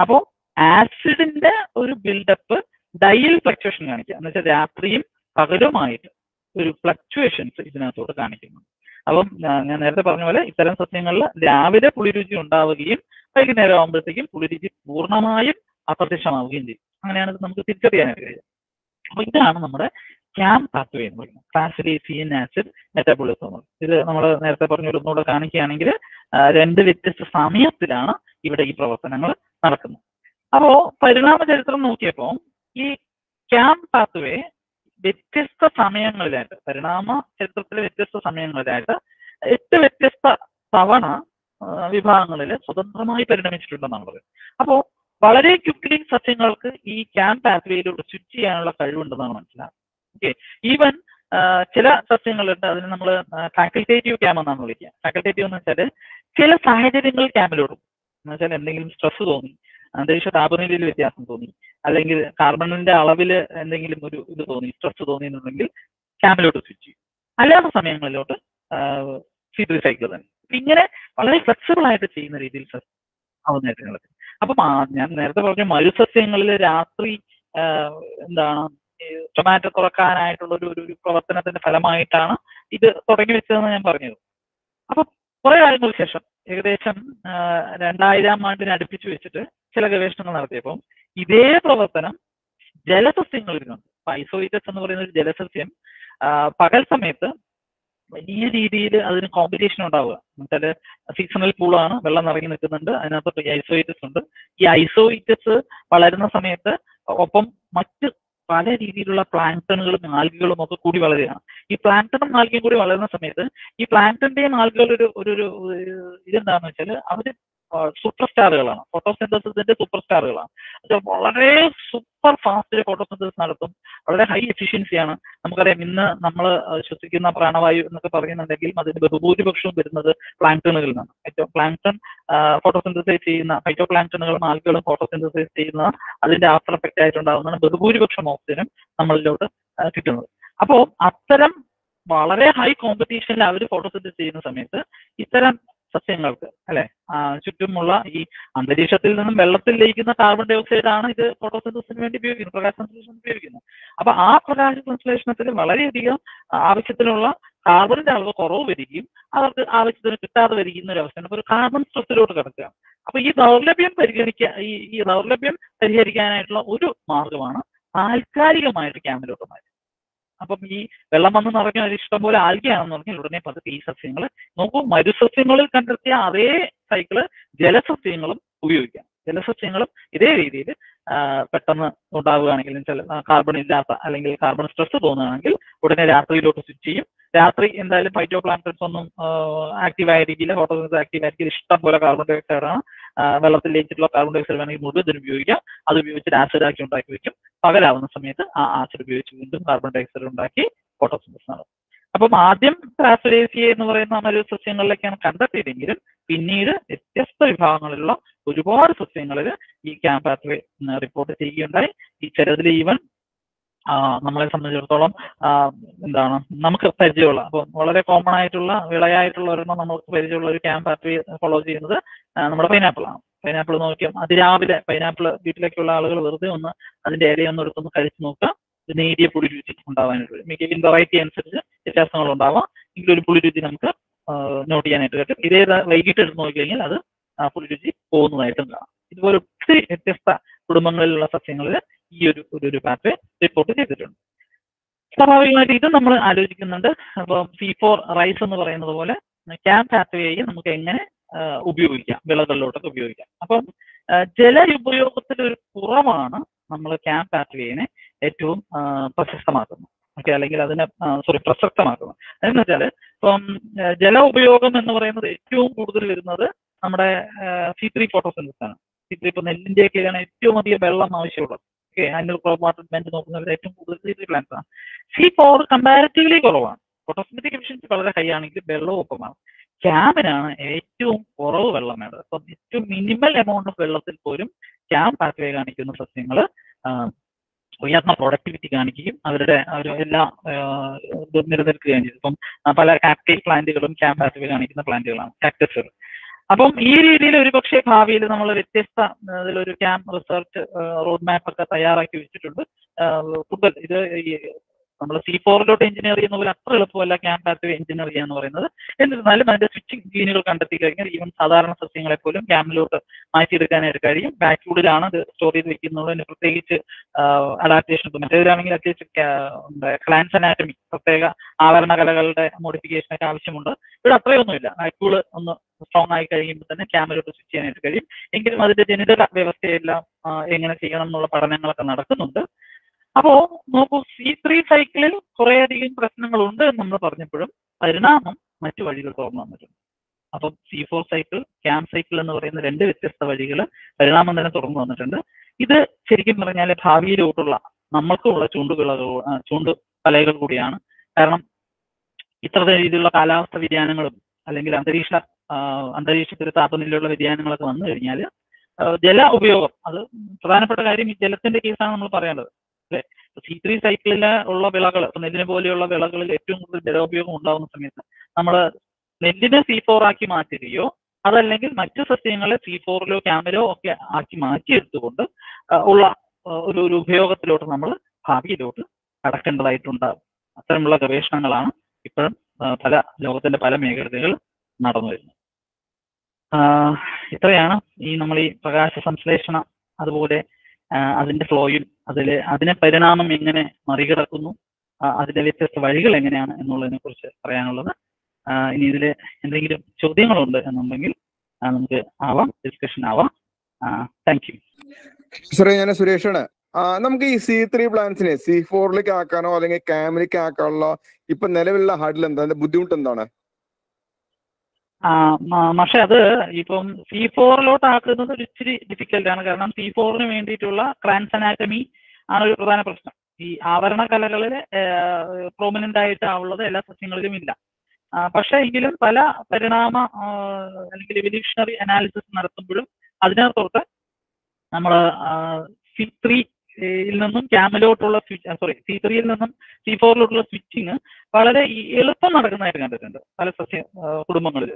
ആസിഡിന്റെ ഒരു ബിൽഡപ്പ് ഡയൽ ഫ്ലക്ച്വേഷൻ കാണിക്കുക എന്ന് വെച്ചാൽ രാത്രിയും പകലുമായിട്ട് ഒരു ഫ്ലക്ച്വേഷൻസ് ഇതിനകത്തോട്ട് കാണിക്കുന്നു അപ്പം ഞാൻ നേരത്തെ പറഞ്ഞ പോലെ ഇത്തരം സസ്യങ്ങളിൽ രാവിലെ പുളിരുചി ഉണ്ടാവുകയും വൈകുന്നേരം ആകുമ്പോഴത്തേക്കും പുളിരുചി പൂർണ്ണമായും അപ്രത്യക്ഷമാവുകയും ചെയ്യും അങ്ങനെയാണ് ഇത് നമുക്ക് തിരിച്ചറിയാനായിട്ട് കഴിയുക അപ്പൊ ഇതാണ് നമ്മുടെ ക്യാം പാത്വേ എന്ന് പറയുന്നത് ഫാസിലേസിയൻ ആസിഡ് മെറ്റബോളിസം ഇത് നമ്മൾ നേരത്തെ പറഞ്ഞ ഒന്നുകൂടെ കാണിക്കുകയാണെങ്കിൽ രണ്ട് വ്യത്യസ്ത സമയത്തിലാണ് ഇവിടെ ഈ പ്രവർത്തനങ്ങൾ നടക്കുന്നത് അപ്പോ പരിണാമ ചരിത്രം നോക്കിയപ്പോൾ ഈ ക്യാം പാത്വേ വ്യത്യസ്ത സമയങ്ങളിലായിട്ട് പരിണാമ ചരിത്രത്തിലെ വ്യത്യസ്ത സമയങ്ങളിലായിട്ട് എട്ട് വ്യത്യസ്ത തവണ വിഭാഗങ്ങളിൽ സ്വതന്ത്രമായി പരിണമിച്ചിട്ടുണ്ടെന്നാണ് പറയുന്നത് അപ്പോൾ വളരെ ക്വിക്ലി സസ്യങ്ങൾക്ക് ഈ ക്യാം പാത്വേയിലൂടെ സ്വിച്ച് ചെയ്യാനുള്ള കഴിവുണ്ടെന്നാണ് മനസ്സിലാക്കുന്നത് ഓക്കെ ഈവൻ ചില സസ്യങ്ങളുണ്ട് അതിന് നമ്മൾ ഫാക്കൽറ്റേറ്റീവ് ക്യാം എന്നാണ് വിളിക്കുക ഫാക്കൽറ്റേറ്റീവ് എന്ന് വെച്ചാൽ ചില സാഹചര്യങ്ങളിൽ ക്യാമിലോടും എന്ന് വെച്ചാൽ എന്തെങ്കിലും സ്ട്രെസ് തോന്നി അന്തരീക്ഷ താപനിലയിൽ വ്യത്യാസം തോന്നി അല്ലെങ്കിൽ കാർബണിന്റെ അളവിൽ എന്തെങ്കിലും ഒരു ഇത് തോന്നി സ്ട്രെസ് തോന്നി എന്നുണ്ടെങ്കിൽ ക്യാമിലോട്ട് സ്വിച്ച് ചെയ്യും അല്ലാത്ത സമയങ്ങളിലോട്ട് സി ത്രീ സൈക്കിൾ തന്നെ ഇങ്ങനെ വളരെ ഫ്ലെക്സിബിൾ ആയിട്ട് ചെയ്യുന്ന രീതിയിൽ ആവുന്നതായിട്ട് നടക്കും അപ്പം ഞാൻ നേരത്തെ പറഞ്ഞ മരുസസ്യങ്ങളിൽ രാത്രി എന്താണ് ടൊമാറ്റോ തുറക്കാനായിട്ടുള്ള ഒരു ഒരു പ്രവർത്തനത്തിന്റെ ഫലമായിട്ടാണ് ഇത് തുടങ്ങി വെച്ചതെന്ന് ഞാൻ പറഞ്ഞത് അപ്പൊ കുറെ കാലങ്ങൾക്ക് ശേഷം ഏകദേശം രണ്ടായിരം ആണ്ടിനെ അടുപ്പിച്ച് വെച്ചിട്ട് ചില ഗവേഷണങ്ങൾ നടത്തിയപ്പോൾ ഇതേ പ്രവർത്തനം ജലസസ്യങ്ങളിലുണ്ട് ഐസോയിറ്റസ് എന്ന് പറയുന്ന ഒരു ജലസസ്യം പകൽ സമയത്ത് വലിയ രീതിയിൽ അതിന് കോമ്പറ്റീഷൻ ഉണ്ടാവുക എന്നുവെച്ചാൽ സീസണൽ പൂളാണ് വെള്ളം നിറങ്ങി നിൽക്കുന്നുണ്ട് അതിനകത്ത് ഐസോയിറ്റസ് ഉണ്ട് ഈ ഐസോയിറ്റസ് വളരുന്ന സമയത്ത് ഒപ്പം മറ്റ് പല രീതിയിലുള്ള പ്ലാങ്ടണുകളും ആൽഗകളും ഒക്കെ കൂടി വളരുകയാണ് ഈ പ്ലാങ്ടണും ആൽഗയും കൂടി വളരുന്ന സമയത്ത് ഈ പ്ലാങ്ടന്റെയും ആൽഗകളുടെ ഒരു ഒരു ഒരു ഇതെന്താണെന്ന് വെച്ചാൽ അവര് സൂപ്പർ സ്റ്റാറുകളാണ് ഫോട്ടോസിന്തസിന്റെ സൂപ്പർ സ്റ്റാറുകളാണ് അത് വളരെ സൂപ്പർ ഫാസ്റ്റ് ഫോട്ടോസിന്തസിസ് നടത്തും വളരെ ഹൈ എഫിഷ്യൻസിയാണ് നമുക്കറിയാം ഇന്ന് നമ്മൾ ശ്വസിക്കുന്ന പ്രാണവായു എന്നൊക്കെ പറയുന്നുണ്ടെങ്കിൽ അതിന്റെ ബഹുഭൂരിപക്ഷവും വരുന്നത് പ്ലാങ്ടണുകളിൽ നിന്നാണ് ഏറ്റവും പ്ലാങ്ടൺ ഫോട്ടോസിന്തസൈസ് ചെയ്യുന്ന ഫൈറ്റോ പ്ലാങ്ടണുകളും ആൽഗകളും ഫോട്ടോസിന്തസൈസ് ചെയ്യുന്ന അതിന്റെ ആഫ്റ്റർ എഫക്റ്റ് ആയിട്ടുണ്ടാകുന്ന ബഹുഭൂരിപക്ഷം ഓക്സിജനും നമ്മളിലോട്ട് കിട്ടുന്നത് അപ്പോൾ അത്തരം വളരെ ഹൈ കോമ്പറ്റീഷനിൽ അവർ ഫോട്ടോസിന്തസിസ് ചെയ്യുന്ന സമയത്ത് ഇത്തരം സസ്യങ്ങൾക്ക് അല്ലെ ചുറ്റുമുള്ള ഈ അന്തരീക്ഷത്തിൽ നിന്നും വെള്ളത്തിൽ ലയിക്കുന്ന കാർബൺ ഡൈ ഓക്സൈഡ് ആണ് ഇത് ഫോട്ടോസിന്തസിന് വേണ്ടി ഉപയോഗിക്കുന്നത് പ്രകാശ സംശ്ലേഷണം ഉപയോഗിക്കുന്നത് അപ്പൊ ആ പ്രകാശ സംശ്ലേഷണത്തിൽ വളരെയധികം ആവശ്യത്തിനുള്ള കാർബണിന്റെ അളവ് കുറവ് വരികയും അവർക്ക് ആവശ്യത്തിന് കിട്ടാതെ വരികയുന്ന ഒരു അവസ്ഥയാണ് ഒരു കാർബൺ സ്ട്രെസ്സിലോട്ട് കിടക്കുകയാണ് അപ്പൊ ഈ ദൗർലഭ്യം പരിഗണിക്കുക ഈ ഈ ദൗർലഭ്യം പരിഹരിക്കാനായിട്ടുള്ള ഒരു മാർഗമാണ് താൽക്കാലികമായിട്ട് ക്യാമ്പിലോട്ട് മാറ്റുക അപ്പം ഈ വെള്ളം വന്ന് നിറഞ്ഞ ഒരു ഇഷ്ടം പോലെ ആൽഗയാണെന്ന് പറഞ്ഞാൽ ഉടനെ പതുക്കെ ഈ സസ്യങ്ങൾ നോക്കൂ മരുസസ്യങ്ങളിൽ കണ്ടെത്തിയ അതേ സൈക്കിള് ജലസസ്യങ്ങളും ഉപയോഗിക്കാം ജലസസ്യങ്ങളും ഇതേ രീതിയിൽ പെട്ടെന്ന് ഉണ്ടാവുകയാണെങ്കിൽ ചില കാർബൺ ഇല്ലാത്ത അല്ലെങ്കിൽ കാർബൺ സ്ട്രെസ് തോന്നുകയാണെങ്കിൽ ഉടനെ രാത്രിയിലോട്ട് സ്വിച്ച് ചെയ്യും രാത്രി എന്തായാലും ഫൈറ്റോ പ്ലാന്റൻസ് ഒന്നും ആക്റ്റീവ് ആയിരിക്കില്ല ഫോട്ടോസിന്തസ് ആക്റ്റീവ് ആയിരിക്കില്ല ഇഷ്ടം പോലെ കാർബൺ ഡൈ ഓക്സൈഡ് ആണ് വെള്ളത്തിൽ ലയിച്ചിട്ടുള്ള കാർബൺ ഡൈ ഓക്സൈഡ് വേണമെങ്കിൽ മുഴുവൻ ഉപയോഗിക്കാം അത് ഉപയോഗിച്ചിട്ട് ആസിഡ് ആക്കി ഉണ്ടാക്കി വെക്കും പകലാവുന്ന സമയത്ത് ആ ആസിഡ് ഉപയോഗിച്ച് വീണ്ടും കാർബൺ ഡൈ ഓക്സൈഡ് ഉണ്ടാക്കി ഫോട്ടോസിന്തസ് നടത്തും അപ്പം ആദ്യം ട്രാഫലേസിയ എന്ന് പറയുന്ന മരു സസ്യങ്ങളിലേക്കാണ് കണ്ടെത്തിയതെങ്കിലും പിന്നീട് വ്യത്യസ്ത വിഭാഗങ്ങളിലുള്ള ഒരുപാട് സസ്യങ്ങളിൽ ഈ ക്യാമ്പാത്വേ റിപ്പോർട്ട് ചെയ്യുകയുണ്ടായി ഈ ചിലതിൽ ഈവൻ നമ്മളെ സംബന്ധിച്ചിടത്തോളം എന്താണ് നമുക്ക് പരിചയമുള്ള അപ്പോൾ വളരെ കോമൺ ആയിട്ടുള്ള വിളയായിട്ടുള്ള ഒരെണ്ണം നമുക്ക് പരിചയമുള്ള ഒരു ക്യാമ്പ് പാത്വേ ഫോളോ ചെയ്യുന്നത് നമ്മുടെ പൈനാപ്പിൾ ആണ് പൈനാപ്പിൾ നോക്കിയാൽ അതിരാവിലെ പൈനാപ്പിൾ വീട്ടിലേക്കുള്ള ആളുകൾ വെറുതെ ഒന്ന് അതിന്റെ ഇലയൊന്നും എടുത്തൊന്ന് കഴിച്ചു നോക്കുക നേരിയ പുളി രുചി ഉണ്ടാവാനായിട്ട് മിക്കതിൻ വെറൈറ്റി അനുസരിച്ച് വ്യത്യാസങ്ങൾ ഉണ്ടാവാം എങ്കിലും ഒരു പുളി രുചി നമുക്ക് നോട്ട് ചെയ്യാനായിട്ട് പറ്റും ഇതേ വൈകിട്ട് എടുത്ത് നോക്കിക്കഴിഞ്ഞാൽ അത് പുളി രുചി പോകുന്നതായിട്ടും കാണാം ഇതുപോലെ ഒത്തിരി വ്യത്യസ്ത കുടുംബങ്ങളിലുള്ള സസ്യങ്ങളിൽ ഈ ഒരു ഒരു ഒരു പാത്വേ റിപ്പോർട്ട് ചെയ്തിട്ടുണ്ട് സ്വാഭാവികമായിട്ട് ഇത് നമ്മൾ ആലോചിക്കുന്നുണ്ട് അപ്പം സി ഫോർ റൈസ് എന്ന് പറയുന്നത് പോലെ ക്യാം പാത്വേയെ നമുക്ക് എങ്ങനെ ഉപയോഗിക്കാം വിളകളിലോട്ടൊക്കെ ഉപയോഗിക്കാം അപ്പം ജല ഉപയോഗത്തിൽ ഒരു കുറവാണ് നമ്മൾ ക്യാം പാത്വേനെ ഏറ്റവും പ്രശസ്തമാക്കുന്നത് ഓക്കെ അല്ലെങ്കിൽ അതിനെ സോറി പ്രസക്തമാക്കുന്നത് എന്ന് വെച്ചാൽ ഇപ്പം ജല ഉപയോഗം എന്ന് പറയുന്നത് ഏറ്റവും കൂടുതൽ വരുന്നത് നമ്മുടെ സി ത്രീ ഫോട്ടോസിന്തസ് ആണ് സി ത്രീ ഇപ്പൊ നെല്ലിന്റെയൊക്കെയാണ് ഏറ്റവും അധികം വെള്ളം ആവശ്യമുള്ളത് ഓക്കെ ആനുവൽ ക്രോപ്പ് വാട്ടർമെന്റ് നോക്കുന്നവർ ഏറ്റവും കൂടുതൽ സി ത്രീ പ്ലാന്റ്സ് ആണ് സി ഫോർ കമ്പാരിറ്റീവ്ലി കുറവാണ് ഫോട്ടോസിന്തറ്റിക് എഫിഷ്യൻസി വളരെ ഹൈ ആണെങ്കിൽ വെള്ളവും ഒപ്പമാണ് ക്യാമിനാണ് ഏറ്റവും കുറവ് വെള്ളം വേണ്ടത് അപ്പം ഏറ്റവും മിനിമൽ എമൗണ്ട് ഓഫ് വെള്ളത്തിൽ പോലും ക്യാം പാത്വേ കാണിക്കുന്ന സസ്യങ്ങൾ ഉയർന്ന പ്രൊഡക്ടിവിറ്റി കാണിക്കുകയും അവരുടെ ഒരു എല്ലാ നിലനിൽക്കുകയും ചെയ്തു ഇപ്പം പല കാക്ടൈൽ പ്ലാന്റുകളും ക്യാം പാത്വേ കാണിക്കുന്ന പ്ലാന്റുകളാണ് കാക്ടസുകൾ അപ്പം ഈ രീതിയിൽ ഒരു പക്ഷേ ഭാവിയിൽ നമ്മൾ വ്യത്യസ്ത ഇതിലൊരു ക്യാമ്പ് റിസർച്ച് റോഡ് മാപ്പ് ഒക്കെ തയ്യാറാക്കി വെച്ചിട്ടുണ്ട് കൂടുതൽ ഇത് ഈ നമ്മൾ സി ഫോറിലോട്ട് എഞ്ചിനീയർ ചെയ്യുന്ന പോലെ അത്ര എളുപ്പമല്ല ക്യാമ്പ് പാത്വേ എഞ്ചിനീയർ ചെയ്യുക എന്ന് പറയുന്നത് എന്നിരുന്നാലും അതിന്റെ സ്വിച്ചിങ് ജീനുകൾ കണ്ടെത്തി കഴിഞ്ഞാൽ ഈവൻ സാധാരണ സസ്യങ്ങളെ പോലും ക്യാമ്പിലോട്ട് മാറ്റിയെടുക്കാനായിട്ട് കഴിയും ബാക്ക്വുഡിലാണ് ഇത് സ്റ്റോർ ചെയ്ത് വെക്കുന്നതിന് പ്രത്യേകിച്ച് അഡാപ്റ്റേഷൻ മറ്റേതിലാണെങ്കിൽ അത്യാവശ്യം ക്ലാൻസ് അനാറ്റമി പ്രത്യേക ആവരണ കലകളുടെ മോഡിഫിക്കേഷൻ ഒക്കെ ആവശ്യമുണ്ട് ഇവിടെ അത്രയൊന്നുമില്ല ബാക്ക്വുഡ് ഒന്ന് സ്ട്രോങ് ആയി കഴിയുമ്പോൾ തന്നെ ക്യാമ്പിലോട്ട് സ്വിച്ച് ചെയ്യാനായിട്ട് കഴിയും എങ്കിലും അതിന്റെ ജനിതക വ്യവസ്ഥയെല്ലാം എങ്ങനെ ചെയ്യണം എന്നുള്ള പഠനങ്ങളൊക്കെ നടക്കുന്നുണ്ട് അപ്പോ നോക്കൂ സി ത്രീ സൈക്കിളിൽ കുറേയധികം പ്രശ്നങ്ങളുണ്ട് എന്ന് നമ്മൾ പറഞ്ഞപ്പോഴും പരിണാമം മറ്റു വഴികൾ തുറന്നു വന്നിട്ടുണ്ട് അപ്പം സി ഫോർ സൈക്കിൾ ക്യാമ്പ് സൈക്കിൾ എന്ന് പറയുന്ന രണ്ട് വ്യത്യസ്ത വഴികൾ പരിണാമം തന്നെ തുറന്നു വന്നിട്ടുണ്ട് ഇത് ശരിക്കും പറഞ്ഞാൽ ഭാവിയിലോട്ടുള്ള നമ്മൾക്കുള്ള ചൂണ്ടുകളോ ചൂണ്ട് പലകൾ കൂടിയാണ് കാരണം ഇത്ര രീതിയിലുള്ള കാലാവസ്ഥ വ്യതിയാനങ്ങളും അല്ലെങ്കിൽ അന്തരീക്ഷ അന്തരീക്ഷത്തിൽ താപനിലയുള്ള വ്യതിയാനങ്ങളൊക്കെ വന്നു കഴിഞ്ഞാൽ ജല ഉപയോഗം അത് പ്രധാനപ്പെട്ട കാര്യം ഈ ജലത്തിന്റെ കേസാണ് നമ്മൾ പറയേണ്ടത് അല്ലെ സി ത്രീ സൈക്കിളിൽ ഉള്ള വിളകൾ ഇപ്പൊ നെല്ലിനെ പോലെയുള്ള വിളകളിൽ ഏറ്റവും കൂടുതൽ ജലോപയോഗം ഉണ്ടാകുന്ന സമയത്ത് നമ്മൾ നെല്ലിനെ സി ഫോർ ആക്കി മാറ്റുകയോ അതല്ലെങ്കിൽ മറ്റു സസ്യങ്ങളെ സി ഫോറിലോ ക്യാമിലോ ഒക്കെ ആക്കി മാറ്റിയെടുത്തുകൊണ്ട് ഉള്ള ഒരു ഒരു ഉപയോഗത്തിലോട്ട് നമ്മൾ ഭാവിയിലോട്ട് കടക്കേണ്ടതായിട്ടുണ്ടാകും അത്തരമുള്ള ഗവേഷണങ്ങളാണ് ഇപ്പോഴും പല ലോകത്തിന്റെ പല മേഖലകൾ നടന്നു വരുന്നത് ഇത്രയാണ് ഈ നമ്മൾ ഈ പ്രകാശ സംശ്ലേഷണ അതുപോലെ അതിന്റെ ഫ്ലോയും അതിൽ അതിനെ പരിണാമം എങ്ങനെ മറികടക്കുന്നു അതിന്റെ വ്യത്യസ്ത വഴികൾ എങ്ങനെയാണ് എന്നുള്ളതിനെ കുറിച്ച് പറയാനുള്ളത് ഇനി ഇതിൽ എന്തെങ്കിലും ചോദ്യങ്ങളുണ്ട് എന്നുണ്ടെങ്കിൽ നമുക്ക് ആവാം ഡിസ്കഷൻ ആവാം താങ്ക് യു സാറേ ഞാൻ സുരേഷാണ് നമുക്ക് ഈ സി ത്രീ പ്ലാൻസിനെ സി ഫോറിലേക്ക് ആക്കാനോ അല്ലെങ്കിൽ ക്യാമിലേക്ക് ആക്കാനുള്ള ഇപ്പൊ നിലവിലുള്ള ഹാർഡിൽ എന്താ അതിന്റെ ബുദ്ധിമുട്ട് എന്താണ് പക്ഷെ അത് ഇപ്പം സി ഫോറിലോട്ട് ആക്കുന്നത് ഒരു ഇച്ചിരി ഡിഫിക്കൽട്ട് ആണ് കാരണം സി ഫോറിന് വേണ്ടിയിട്ടുള്ള ട്രാൻസ് അനാറ്റമി ആണ് ഒരു പ്രധാന പ്രശ്നം ഈ ആവരണ കലകളിൽ പ്രോമിനന്റ് ആയിട്ട് ഉള്ളത് എല്ലാ സസ്യങ്ങളിലും ഇല്ല പക്ഷെ എങ്കിലും പല പരിണാമ അല്ലെങ്കിൽ എവല്യൂഷണറി അനാലിസിസ് നടത്തുമ്പോഴും അതിനകത്തോട്ട് നമ്മൾ സി ത്രീയിൽ നിന്നും ക്യാമിലോട്ടുള്ള സ്വിച്ച് സോറി സി ത്രീയിൽ നിന്നും സി ഫോറിലോട്ടുള്ള സ്വിച്ചിങ് വളരെ എളുപ്പം നടക്കുന്നതായിട്ട് കണ്ടിട്ടുണ്ട് പല സസ്യ കുടുംബങ്ങളിൽ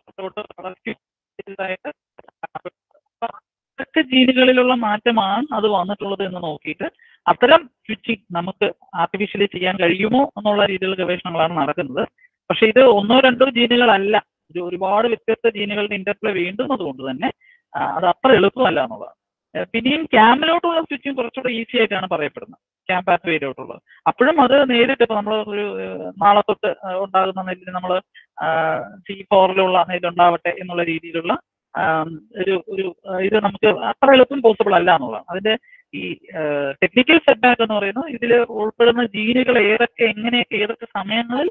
ജീനുകളിലുള്ള മാറ്റമാണ് അത് വന്നിട്ടുള്ളത് എന്ന് നോക്കിയിട്ട് അത്തരം സ്വിച്ചിങ് നമുക്ക് ആർട്ടിഫിഷ്യലി ചെയ്യാൻ കഴിയുമോ എന്നുള്ള രീതിയിലുള്ള ഗവേഷണങ്ങളാണ് നടക്കുന്നത് പക്ഷെ ഇത് ഒന്നോ രണ്ടോ ജീനുകളല്ല ഇത് ഒരുപാട് വ്യത്യസ്ത ജീനുകളുടെ ഇന്റർപ്ലേ വേണ്ടുന്നത് കൊണ്ട് തന്നെ അത് അത്ര എളുപ്പമല്ല എന്നുള്ളതാണ് പിന്നെയും ക്യാമ്പിലോട്ടുള്ള സ്വിച്ചിങ് കുറച്ചുകൂടെ ഈസി ആയിട്ടാണ് പറയപ്പെടുന്നത് ക്യാമ്പ് പാത്വേയിലോട്ടുള്ളത് അപ്പോഴും അത് നേരിട്ട് ഇപ്പൊ നമ്മൾ ഒരു നാളെ തൊട്ട് ഉണ്ടാകുന്ന നെല്ലിന് നമ്മൾ സി ഫോറിലുള്ള നെല്ല് ഉണ്ടാവട്ടെ എന്നുള്ള രീതിയിലുള്ള ഒരു ഒരു ഇത് നമുക്ക് അത്ര എളുപ്പം പോസിബിൾ അല്ല എന്നുള്ളതാണ് അതിന്റെ ഈ ടെക്നിക്കൽ സെറ്റ്ബാക്ക് എന്ന് പറയുന്നത് ഇതിൽ ഉൾപ്പെടുന്ന ജീനുകൾ ഏതൊക്കെ എങ്ങനെയൊക്കെ ഏതൊക്കെ സമയങ്ങളിൽ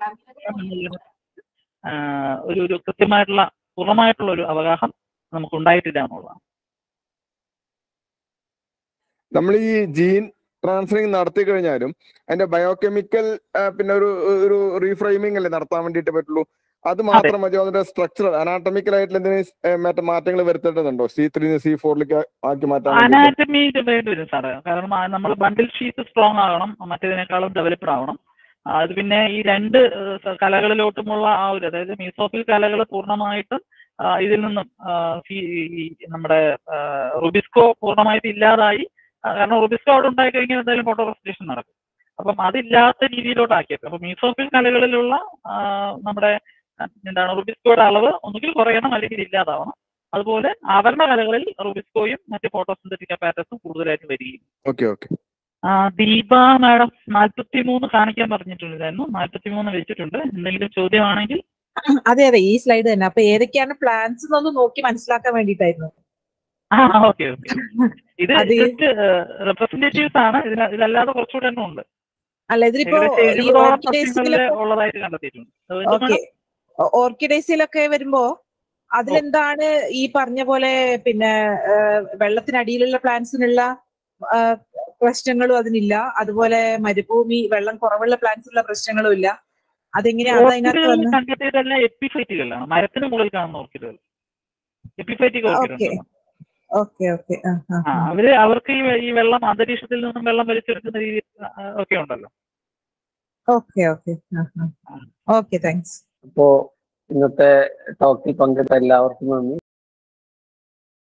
ഒരു ഒരു കൃത്യമായിട്ടുള്ള പൂർണ്ണമായിട്ടുള്ള ഒരു അവഗാഹം നമുക്ക് ഉണ്ടായിട്ടില്ല എന്നുള്ളതാണ് നമ്മൾ ഈ ജീൻ ട്രാൻസ്ഫറിങ് നടത്തി കഴിഞ്ഞാലും അതിന്റെ ബയോകെമിക്കൽ പിന്നെ ഒരു ഒരു റീഫ്രെയിമിംഗ് അല്ലേ നടത്താൻ വേണ്ടിയിട്ട് പറ്റുള്ളൂ അത് മാത്രം മതിയോ അതിന്റെ സ്ട്രക്ചർ അനാട്ടമിക്കൽ ആയിട്ടുള്ള എന്തെങ്കിലും മറ്റേ മാറ്റങ്ങൾ വരുത്തേണ്ടതുണ്ടോ സി ത്രീ സി ഫോറിലേക്ക് ആക്കി മാറ്റാൻ അനാറ്റമി വേണ്ടി വരും സാറേ കാരണം നമ്മൾ ബണ്ടിൽ ഷീറ്റ് സ്ട്രോങ് ആകണം മറ്റേതിനേക്കാളും ഡെവലപ്ഡ് ആവണം അത് പിന്നെ ഈ രണ്ട് കലകളിലോട്ടുമുള്ള ആ ഒരു അതായത് മീസോഫിൽ കലകൾ പൂർണ്ണമായിട്ടും ഇതിൽ നിന്നും നമ്മുടെ റുബിസ്കോ പൂർണ്ണമായിട്ട് ഇല്ലാതായി കാരണം റുബിസ്കോ അവിടെ ഉണ്ടായി കഴിഞ്ഞാൽ എന്തായാലും ഫോട്ടോ റെസ്പിറ്റേഷൻ നടക്കും അപ്പം അതില്ലാത്ത രീതിയിലോട്ടാക്കിയത് അപ്പം മീസോഫിൽ കലകളിലുള്ള നമ്മുടെ എന്താണ് റുബിസ്കോയുടെ അളവ് ഒന്നുകിൽ കുറയണം അല്ലെങ്കിൽ ഇല്ലാതാവണം അതുപോലെ ആവരണ കലകളിൽ റുബിസ്കോയും മറ്റ് ഫോട്ടോസിന്തറ്റിക് അപ്പാറ്റസും കൂടുതലായിട്ട് വരികയും ഓക്കെ ഓക്കെ ദീപ മാഡം നാൽപ്പത്തി മൂന്ന് കാണിക്കാൻ പറഞ്ഞിട്ടുണ്ടായിരുന്നു നാൽപ്പത്തി മൂന്ന് വെച്ചിട്ടുണ്ട് എന്തെങ്കിലും ചോദ്യമാണെങ്കിൽ അതെ അതെ ഈ സ്ലൈഡ് തന്നെ അപ്പൊ ഏതൊക്കെയാണ് പ്ലാൻസ് എന്നൊന്ന് നോക്കി മനസ്സിലാക്കാൻ വേണ്ടിയിട്ടായിരുന്നു ആ ഓക്കെ ഓക്കെ ഇത് ജസ്റ്റ് റെപ്രസെന്റേറ്റീവ്സ് ആണ് ഇതിന് ഇതല്ലാതെ കുറച്ചുകൂടെ എണ്ണം ഉണ്ട് അല്ല ഇതിലിപ്പോ ഈ ഓർക്കിഡേസിലൊക്കെ ഉള്ളതായിട്ട് കണ്ടെത്തിയിട്ടുണ്ട് ഓക്കെ ഓർക്കിഡേസിലൊക്കെ വരുമ്പോ അതിലെന്താണ് ഈ പറഞ്ഞ പോലെ പിന്നെ വെള്ളത്തിനടിയിലുള്ള പ്ലാന്റ്സിനുള്ള പ്രശ്നങ്ങളും അതിനില്ല അതുപോലെ മരുഭൂമി വെള്ളം കുറവുള്ള പ്ലാന്റ്സിനുള്ള പ്രശ്നങ്ങളും ഇല്ല അതെങ്ങനെയാ അത് അതിനകത്ത് വന്ന് കണ്ടെത്തിയതെല്ലാം എപ്പിഫൈറ്റുകളാണ് മരത്തിന് മുകളിൽ കാണുന്ന ഓർക്കിഡുകൾ എപ്പിഫൈറ്റിക് ഓക്കെ ഓക്കെ ഓക്കെ അവര് അവർക്ക് ഈ ഈ വെള്ളം അന്തരീക്ഷത്തിൽ നിന്നും വെള്ളം വലിച്ചെടുക്കുന്ന രീതി ഒക്കെ ഉണ്ടല്ലോ ഓക്കെ ഓക്കെ ഓക്കെ താങ്ക്സ് അപ്പോ ഇന്നത്തെ ടോക്കിൽ പങ്കെടുത്ത എല്ലാവർക്കും നന്ദി